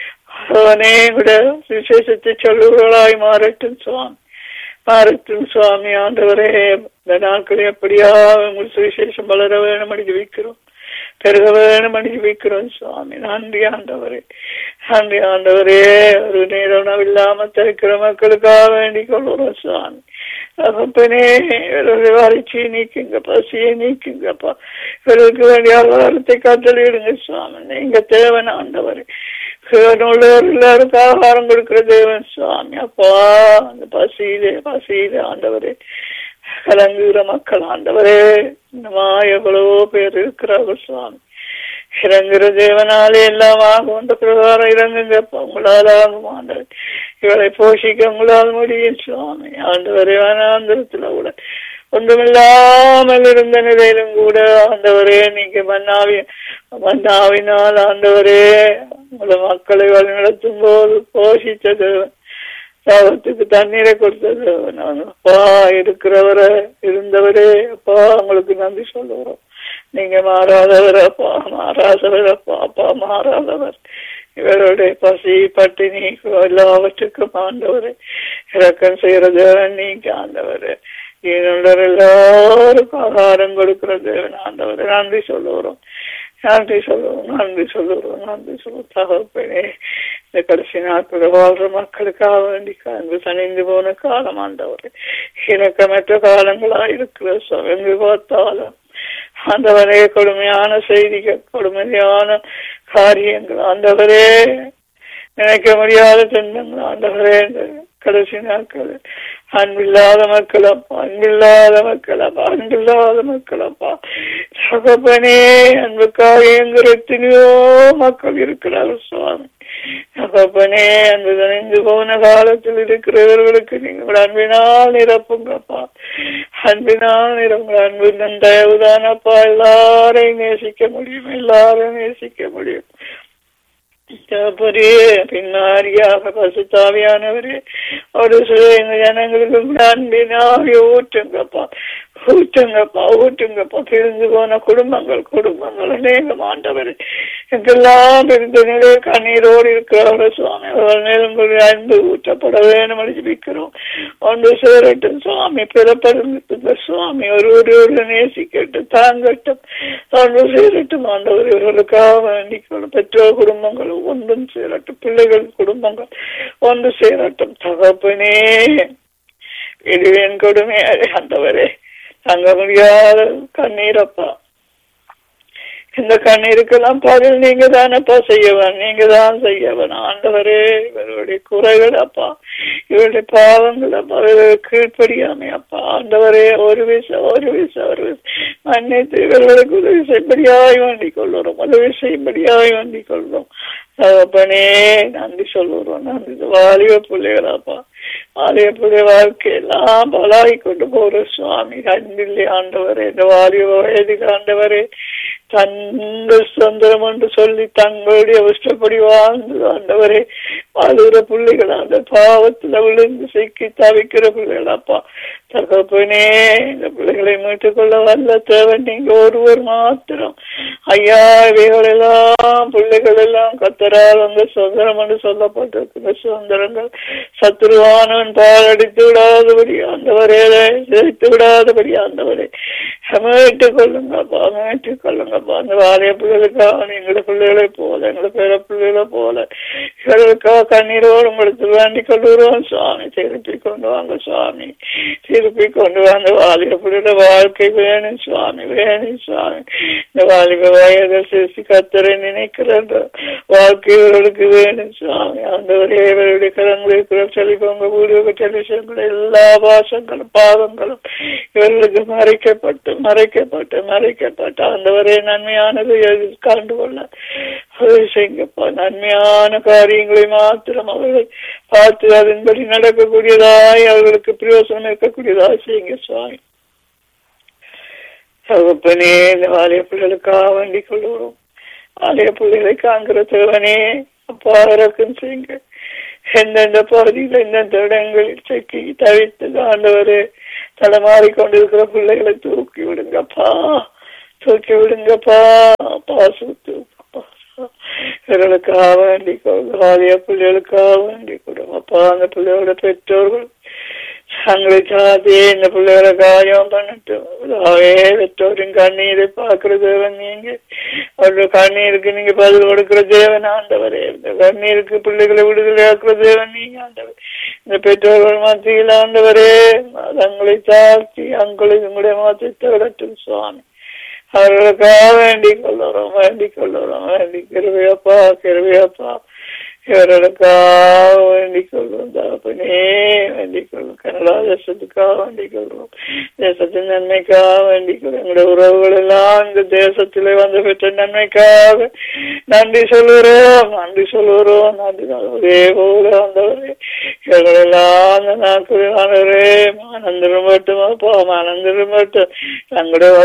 அவனே விட விசேஷத்தை சொல்லுவர்களாய் மாறட்டும் சுவாமி மாறட்டும் சுவாமி ஆண்டவரே இந்த நாட்களில் எப்படியா உங்கள் சுவிசேஷம் வளர வேணும் அடிக்க வைக்கிறோம் பெருக வேணும் அடிக்க வைக்கிறோம் சுவாமி நன்றி ஆண்டவரே நன்றி ஆண்டவரே ஒரு நேரம் இல்லாம திறக்கிற மக்களுக்காக வேண்டிக் கொள்கிறோம் சுவாமி அப்பனே இவருடைய வறட்சியை நீக்குங்க பசியை நீக்குங்கப்பா இவர்களுக்கு வேண்டிய ஆகாரத்தை காத்தலிடுங்க சுவாமி நீங்க தேவன் ஆண்டவர் உள்ளவர் எல்லாருக்கும் ஆகாரம் கொடுக்கிற தேவன் சுவாமி அப்பா அந்த பசியிலே பசியிலே ஆண்டவரே கலங்குகிற மக்கள் ஆண்டவரே இன்னமா எவ்வளவோ பேர் இருக்கிறார்கள் சுவாமி இறங்குற தேவனாலே எல்லாம் ஆகும் அந்த பிரகாரம் இறங்குங்கப்பா உங்களால் ஆகும் ஆண்டவர் இவளை போஷிக்க உங்களால் முடியும் சுவாமி ஆண்டவரே வனாந்திரத்துல கூட ஒன்றுமில்லாமல் இருந்த நிலையிலும் கூட ஆண்டவரே நீங்க மன்னாவி மன்னாவினால் ஆண்டவரே உங்களை மக்களை வழிநடத்தும் போது போஷித்த தேவன் தாவத்துக்கு தண்ணீரை கொடுத்தது அப்பா இருக்கிறவரை இருந்தவரே அப்பா உங்களுக்கு நன்றி சொல்லுகிறோம் நீங்க மாறாதவர் அப்பா மாறாதவர் அப்பா அப்பா மாறாதவர் இவருடைய பசி பட்டினி எல்லாவற்றுக்கும் ஆண்டவர் இறக்கம் செய்யற தேவன் நீங்க ஆண்டவர் என்னுள்ள எல்லாருக்கும் ஆகாரம் கொடுக்கிற தேவன் ஆண்டவர் நன்றி சொல்லுகிறோம் நன்றி சொல்லுவோம் நன்றி சொல்லுவோம் நன்றி சொல்லுவோம் தகப்பனே இந்த கடைசி நாட்கள் வாழ்ற மக்களுக்காக வேண்டி அங்கு தனிந்து போன காலம் ஆண்டவர் இணக்கமற்ற காலங்களா இருக்கிற எங்கு பார்த்தாலும் ஆண்டவரே கொடுமையான செய்திகள் கொடுமையான காரியங்கள் ஆண்டவரே நினைக்க முடியாத துன்பங்கள் ஆண்டவரே கடைசி நாட்கள் அன்பில்லாத மக்கள் அப்பா அன்பில்லாத மக்கள் அப்பா அன்பில்லாத மக்கள் அப்பா சகப்பனே அன்புக்காக எங்கிற எத்தனையோ மக்கள் இருக்கிறார்கள் சுவாமி சகப்பனே அன்பு தனிந்து போன காலத்தில் இருக்கிறவர்களுக்கு நீங்கள் அன்பினால் நிரப்புங்கப்பா அன்பினால் நிரப்புங்க அன்பு தயவுதானப்பா எல்லாரையும் நேசிக்க முடியும் எல்லாரையும் நேசிக்க முடியும் பின்னாரியாக பசுத்தாவியானவரே ஒரு சில எங்க ஜனங்களுக்கு அன்பினாவிய ஊற்றுங்கப்பா ஊற்றுங்கப்பா ஊற்றுங்கப்பா பிரிந்து போன குடும்பங்கள் குடும்பங்கள் அநேகம் ஆண்டவர் எங்கெல்லாம் பிரிந்த நிலை கண்ணீரோடு இருக்கிறார்கள் சுவாமி அவர்கள் மேலும் அன்பு ஊற்றப்பட வேணும் அழிவிக்கிறோம் ஒன்று சேரட்டும் சுவாமி பிறப்பருந்த சுவாமி ஒரு ஒரு நேசிக்கட்டும் தாங்கட்டும் ஒன்று சேரட்டும் ஆண்டவர் இவர்களுக்காக வேண்டிக்கணும் பெற்றோர் குடும்பங்கள் ஒன்றும் சேரட்டும் பிள்ளைகள் குடும்பங்கள் ஒன்று சேரட்டும் தகப்பனே இடுவேன் கொடுமை ஆண்டவரே தங்க முடியாத கண்ணீரப்பா இந்த கண்ணீருக்கெல்லாம் பதில் நீங்க தானப்பா செய்யவன் நீங்க தான் செய்யவன் ஆண்டவரே இவருடைய குறைகள் அப்பா இவருடைய பாவங்கள் அப்பா இவருடைய கீழ்ப்படியாமை அப்பா ஆண்டவரே ஒரு விச ஒரு விச ஒரு விச மன்னித்து இவர்களுக்கு உதவி செய்யும்படியாய் வேண்டிக் கொள்ளுறோம் உதவி செய்யும்படியாய் வேண்டிக் கொள்றோம் தகப்பனே நன்றி சொல்லுறோம் நன்றி வாலிப பிள்ளைகளாப்பா வாலிப பிள்ளை வாழ்க்கையெல்லாம் பலாகி கொண்டு போற சுவாமி அன்பில்லை ஆண்டவரே இந்த வாலிப வயதுக்கு ஆண்டவரே தங்கள் சுதந்திரம் என்று சொல்லி தங்களுடைய இஷ்டப்படி வாழ்ந்து ஆண்டவரே வாழ்கிற பிள்ளைகள் அந்த பாவத்துல விழுந்து சிக்கி தவிக்கிற பிள்ளைகள் அப்பா தகப்பனே இந்த பிள்ளைகளை மீட்டுக் கொள்ள வல்ல தேவன் நீங்க ஒருவர் மாத்திரம் ஐயா இவைகள் எல்லாம் பிள்ளைகள் எல்லாம் கத்தரால் அந்த சுதந்திரம் என்று சொல்லப்பட்டிருக்கிற சுதந்திரங்கள் சத்துருவானவன் பாலடித்து விடாதபடி ஆண்டவரே சேர்த்து விடாதபடி ஆண்டவரே மீட்டுக் கொள்ளுங்கப்பா மீட்டுக் கொள்ளுங்கப்பா அந்த வாரிய பிள்ளைகளுக்காக எங்களோட பிள்ளைகளை போல எங்களோட பேர பிள்ளைகளை போல இவர்களுக்காக கண்ணீரோடு உங்களுக்கு வேண்டிக் கொள்கிறோம் சுவாமி திருப்பி கொண்டு வாங்க சுவாமி திருப்பி கொண்டு வாங்க வாலிபுடைய வாழ்க்கை வேணும் சுவாமி வேணும் சுவாமி இந்த வாலிப வயதை சிசி கத்தரை நினைக்கிற அந்த வாழ்க்கை இவர்களுக்கு வேணும் சுவாமி அந்த ஒரே இவருடைய கரங்களை செழிப்பவங்க ஊழிய டெலிவிஷன்கள் எல்லா பாசங்களும் பாவங்களும் இவர்களுக்கு மறைக்கப்பட்டு மறைக்கப்பட்டு மறைக்கப்பட்டு அந்த ஒரே நன்மையானது கண்டு கொள்ள அதை செய்யப்பா நன்மையான காரியங்களை மாத்திரம் அவர்கள் பார்த்து அதன்படி நடக்கக்கூடியதாய் அவர்களுக்கு பிரயோசனம் இருக்கக்கூடியதாய் செய்யுங்க சுவாமி தகப்பனே இந்த வாலிய பிள்ளைகளுக்காக வேண்டிக் கொள்கிறோம் வாலிய பிள்ளைகளை காண்கிற தேவனே அப்பா இறக்கம் செய்யுங்க எந்தெந்த பகுதியில் எந்தெந்த இடங்களில் செக்கி தவித்து ஆண்டவரே தலைமாறி கொண்டிருக்கிற பிள்ளைகளை தூக்கி விடுங்கப்பா தூக்கி விடுங்கப்பா பாசு இவர்களுக்காக வேண்டி கொடுங்க பிள்ளைகளுக்காக வேண்டி கொடுங்க அப்பா அந்த பிள்ளையோட பெற்றோர்கள் தங்களை சாதியே இந்த பிள்ளைகளை காரியம் பண்ணட்டும் அதாவே பெற்றோரின் கண்ணீரை பார்க்கிற தேவன் நீங்க அவருடைய கண்ணீருக்கு நீங்க பதில் கொடுக்கிற தேவன் ஆண்டவரே இந்த கண்ணீருக்கு பிள்ளைகளை விடுதலை ஆக்குற தேவன் நீங்க ஆண்டவர் இந்த பெற்றோர்கள் மத்தியில் ஆண்டவரே தங்களை தாழ்த்தி அங்களை உங்களுடைய மாற்றி விடட்டும் சுவாமி அவர்களுக்காக வேண்டிக் கொள்ளுறோம் வேண்டிக் கொள்ளுறோம் வேண்டி கிருவியப்பா கிருவியப்பா இவர்களுக்காக வேண்டிக் கொள்வோம் தகப்பனே வேண்டிக் கொள்வோம் கனடா தேசத்துக்காக வேண்டிக் கொள்வோம் தேசத்தின் நன்மைக்காக வேண்டிக் கொள்வோம் எங்களுடைய உறவுகள் எல்லாம் இந்த தேசத்திலே வந்து பெற்ற நன்மைக்காக நன்றி சொல்லுறோம் நன்றி சொல்லுறோம் நன்றி அதே போல வந்தவரே இவர்களெல்லாம் அந்த நாட்களில் ஆனவரே ஆனந்தரும் மட்டும் அப்பா ஆனந்தரும் மட்டும் தங்களுடைய